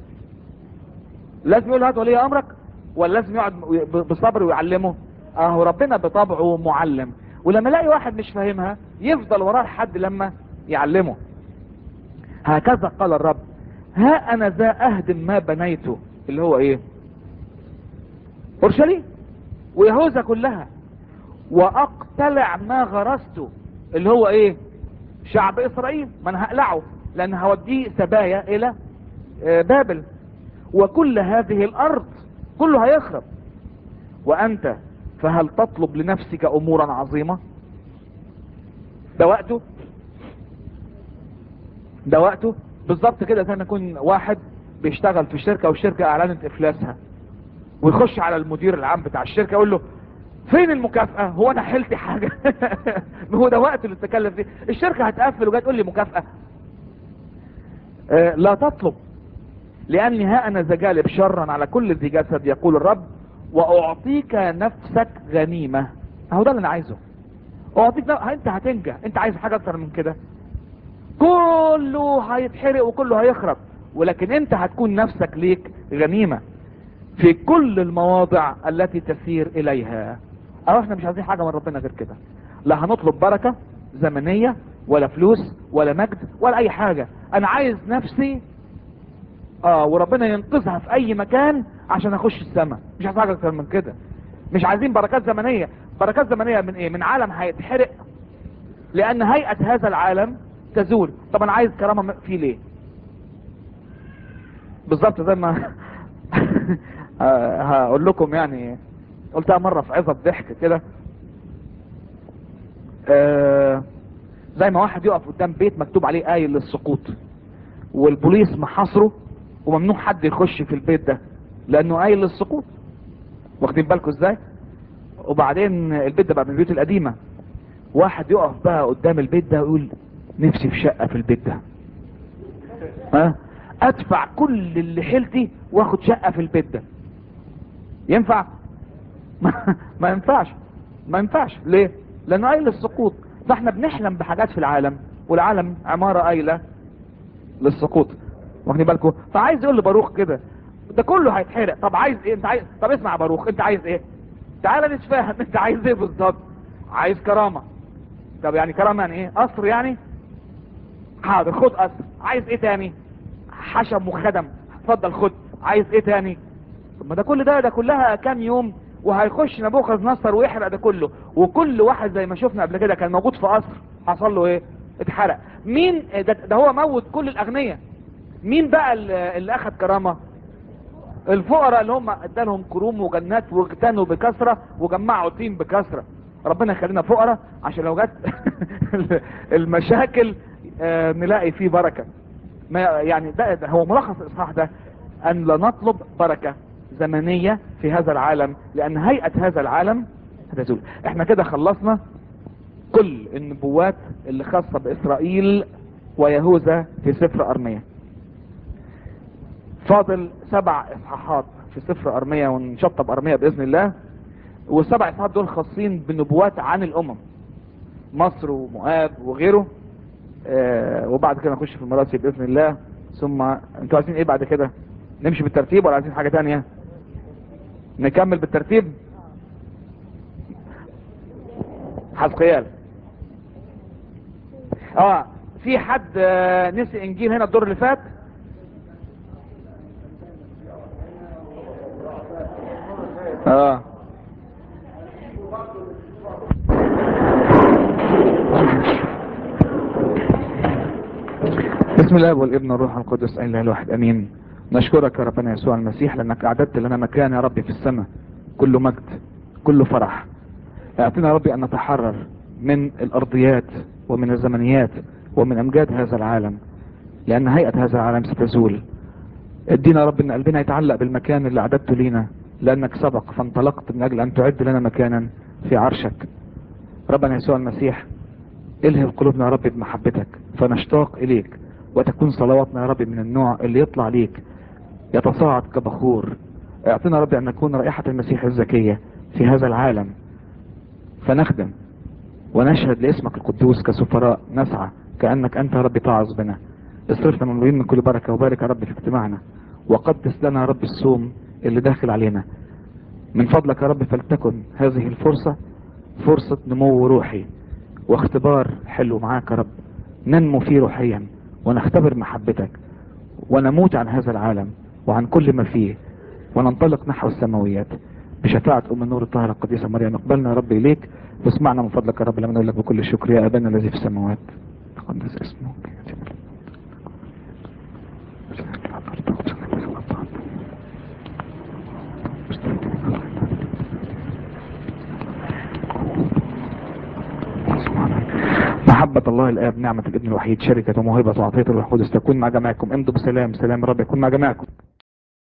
S1: لازم يقول هات ولي امرك ولا لازم يقعد بصبر ويعلمه اهو ربنا بطبعه معلم ولما يلاقي واحد مش فاهمها يفضل وراه لحد لما يعلمه هكذا قال الرب ها انا ذا اهدم ما بنيته اللي هو ايه اورشليم ويهوذا كلها واقتلع ما غرسته اللي هو ايه شعب اسرائيل ما انا هقلعه لان هوديه سبايا الى بابل وكل هذه الارض كله هيخرب وانت فهل تطلب لنفسك امورا عظيمة ده وقته ده وقته بالظبط كده زي ما يكون واحد بيشتغل في شركة والشركة اعلنت افلاسها ويخش على المدير العام بتاع الشركة يقول له فين المكافأة هو انا حلت حاجة هو ده وقت اللي تتكلم فيه الشركة هتقفل وجاي تقول لي مكافأة آه لا تطلب لاني ها انا زجالب شرا على كل ذي جسد يقول الرب واعطيك نفسك غنيمة اهو ده اللي انا عايزه اعطيك نفسك انت هتنجح انت عايز حاجة اكتر من كده كله هيتحرق وكله هيخرب ولكن انت هتكون نفسك ليك غنيمة في كل المواضع التي تسير اليها او احنا مش عايزين حاجة من ربنا غير كده لا هنطلب بركة زمنية ولا فلوس ولا مجد ولا اي حاجة انا عايز نفسي اه وربنا ينقذها في اي مكان عشان اخش السماء مش عايز حاجة اكتر من كده مش عايزين بركات زمنية بركات زمنية من ايه من عالم هيتحرق لان هيئة هذا العالم تزول طب انا عايز كرامة فيه ليه بالظبط زي ما هقول لكم يعني قلتها مرة في عظة ضحك كده آه زي ما واحد يقف قدام بيت مكتوب عليه قايل للسقوط والبوليس محاصره وممنوع حد يخش في البيت ده لانه قايل للسقوط واخدين بالكم ازاي وبعدين البيت ده بقى من البيوت القديمة واحد يقف بقى قدام البيت ده ويقول نفسي في شقة في البيت ده ها ادفع كل اللي حيلتي واخد شقة في البيت ده ينفع ما, ما ينفعش ما ينفعش ليه لانه قايل للسقوط فاحنا بنحلم بحاجات في العالم والعالم عمارة قايلة للسقوط واخدين بالكم فعايز يقول لباروخ كده ده كله هيتحرق طب عايز ايه انت عايز طب اسمع يا باروخ انت عايز ايه تعالى نتفاهم انت عايز ايه بالظبط عايز كرامة طب يعني كرامة يعني ايه قصر يعني حاضر خد قصر عايز ايه تاني حشم وخدم اتفضل خد عايز ايه تاني طب ما ده كل ده ده كلها كام يوم وهيخش نبوخذ نصر ويحرق ده كله وكل واحد زي ما شفنا قبل كده كان موجود في قصر حصل له ايه اتحرق مين ده, ده هو موت كل الاغنياء مين بقى اللي, اللي اخد كرامة الفقراء اللي هم ادالهم كروم وجنات واغتنوا بكثرة وجمعوا طين بكثرة ربنا يخلينا فقراء عشان لو جت المشاكل آه نلاقي فيه بركة ما يعني ده, ده هو ملخص الاصحاح ده ان لا نطلب بركة زمنية في هذا العالم لان هيئة هذا العالم هتزول احنا كده خلصنا كل النبوات اللي خاصة باسرائيل ويهوذا في سفر ارمية فاضل سبع اصحاحات في سفر ارمية ونشطب ارمية باذن الله والسبع اصحاحات دول خاصين بنبوات عن الامم مصر ومؤاب وغيره آه وبعد كده نخش في المراسي باذن الله ثم انتوا عايزين ايه بعد كده نمشي بالترتيب ولا عايزين حاجة تانية نكمل بالترتيب حزقيال اه في حد آه نسي انجيل هنا الدور اللي فات اه بسم الله والابن والروح القدس اله الواحد امين نشكرك يا ربنا يسوع المسيح لانك اعددت لنا مكان يا ربي في السماء كله مجد كله فرح اعطينا يا ربي ان نتحرر من الارضيات ومن الزمنيات ومن امجاد هذا العالم لان هيئة هذا العالم ستزول ادينا يا رب ان قلبنا يتعلق بالمكان اللي اعددته لينا لانك سبق فانطلقت من اجل ان تعد لنا مكانا في عرشك ربنا يسوع المسيح الهب قلوبنا يا رب بمحبتك فنشتاق اليك وتكون صلواتنا يا رب من النوع اللي يطلع ليك يتصاعد كبخور اعطينا يا رب ان نكون رائحة المسيح الزكية في هذا العالم فنخدم ونشهد لاسمك القدوس كسفراء نسعى كأنك انت يا رب تعظ بنا اصرفنا من من كل بركة وبارك يا رب في اجتماعنا وقدس لنا يا رب الصوم اللي داخل علينا من فضلك يا رب فلتكن هذه الفرصة فرصة نمو روحي واختبار حلو معاك يا رب ننمو فيه روحيا ونختبر محبتك ونموت عن هذا العالم وعن كل ما فيه وننطلق نحو السماويات بشفاعة أم النور الطاهرة القديسة مريم اقبلنا يا رب إليك واسمعنا من فضلك يا رب لما نقول لك بكل الشكر يا أبانا الذي في السماوات تقدس اسمك محبة الله الآب نعمة الابن الوحيد شركة وموهبة وعطية الروح القدس تكون مع جماعكم امضوا بسلام سلام رب يكون مع جماعكم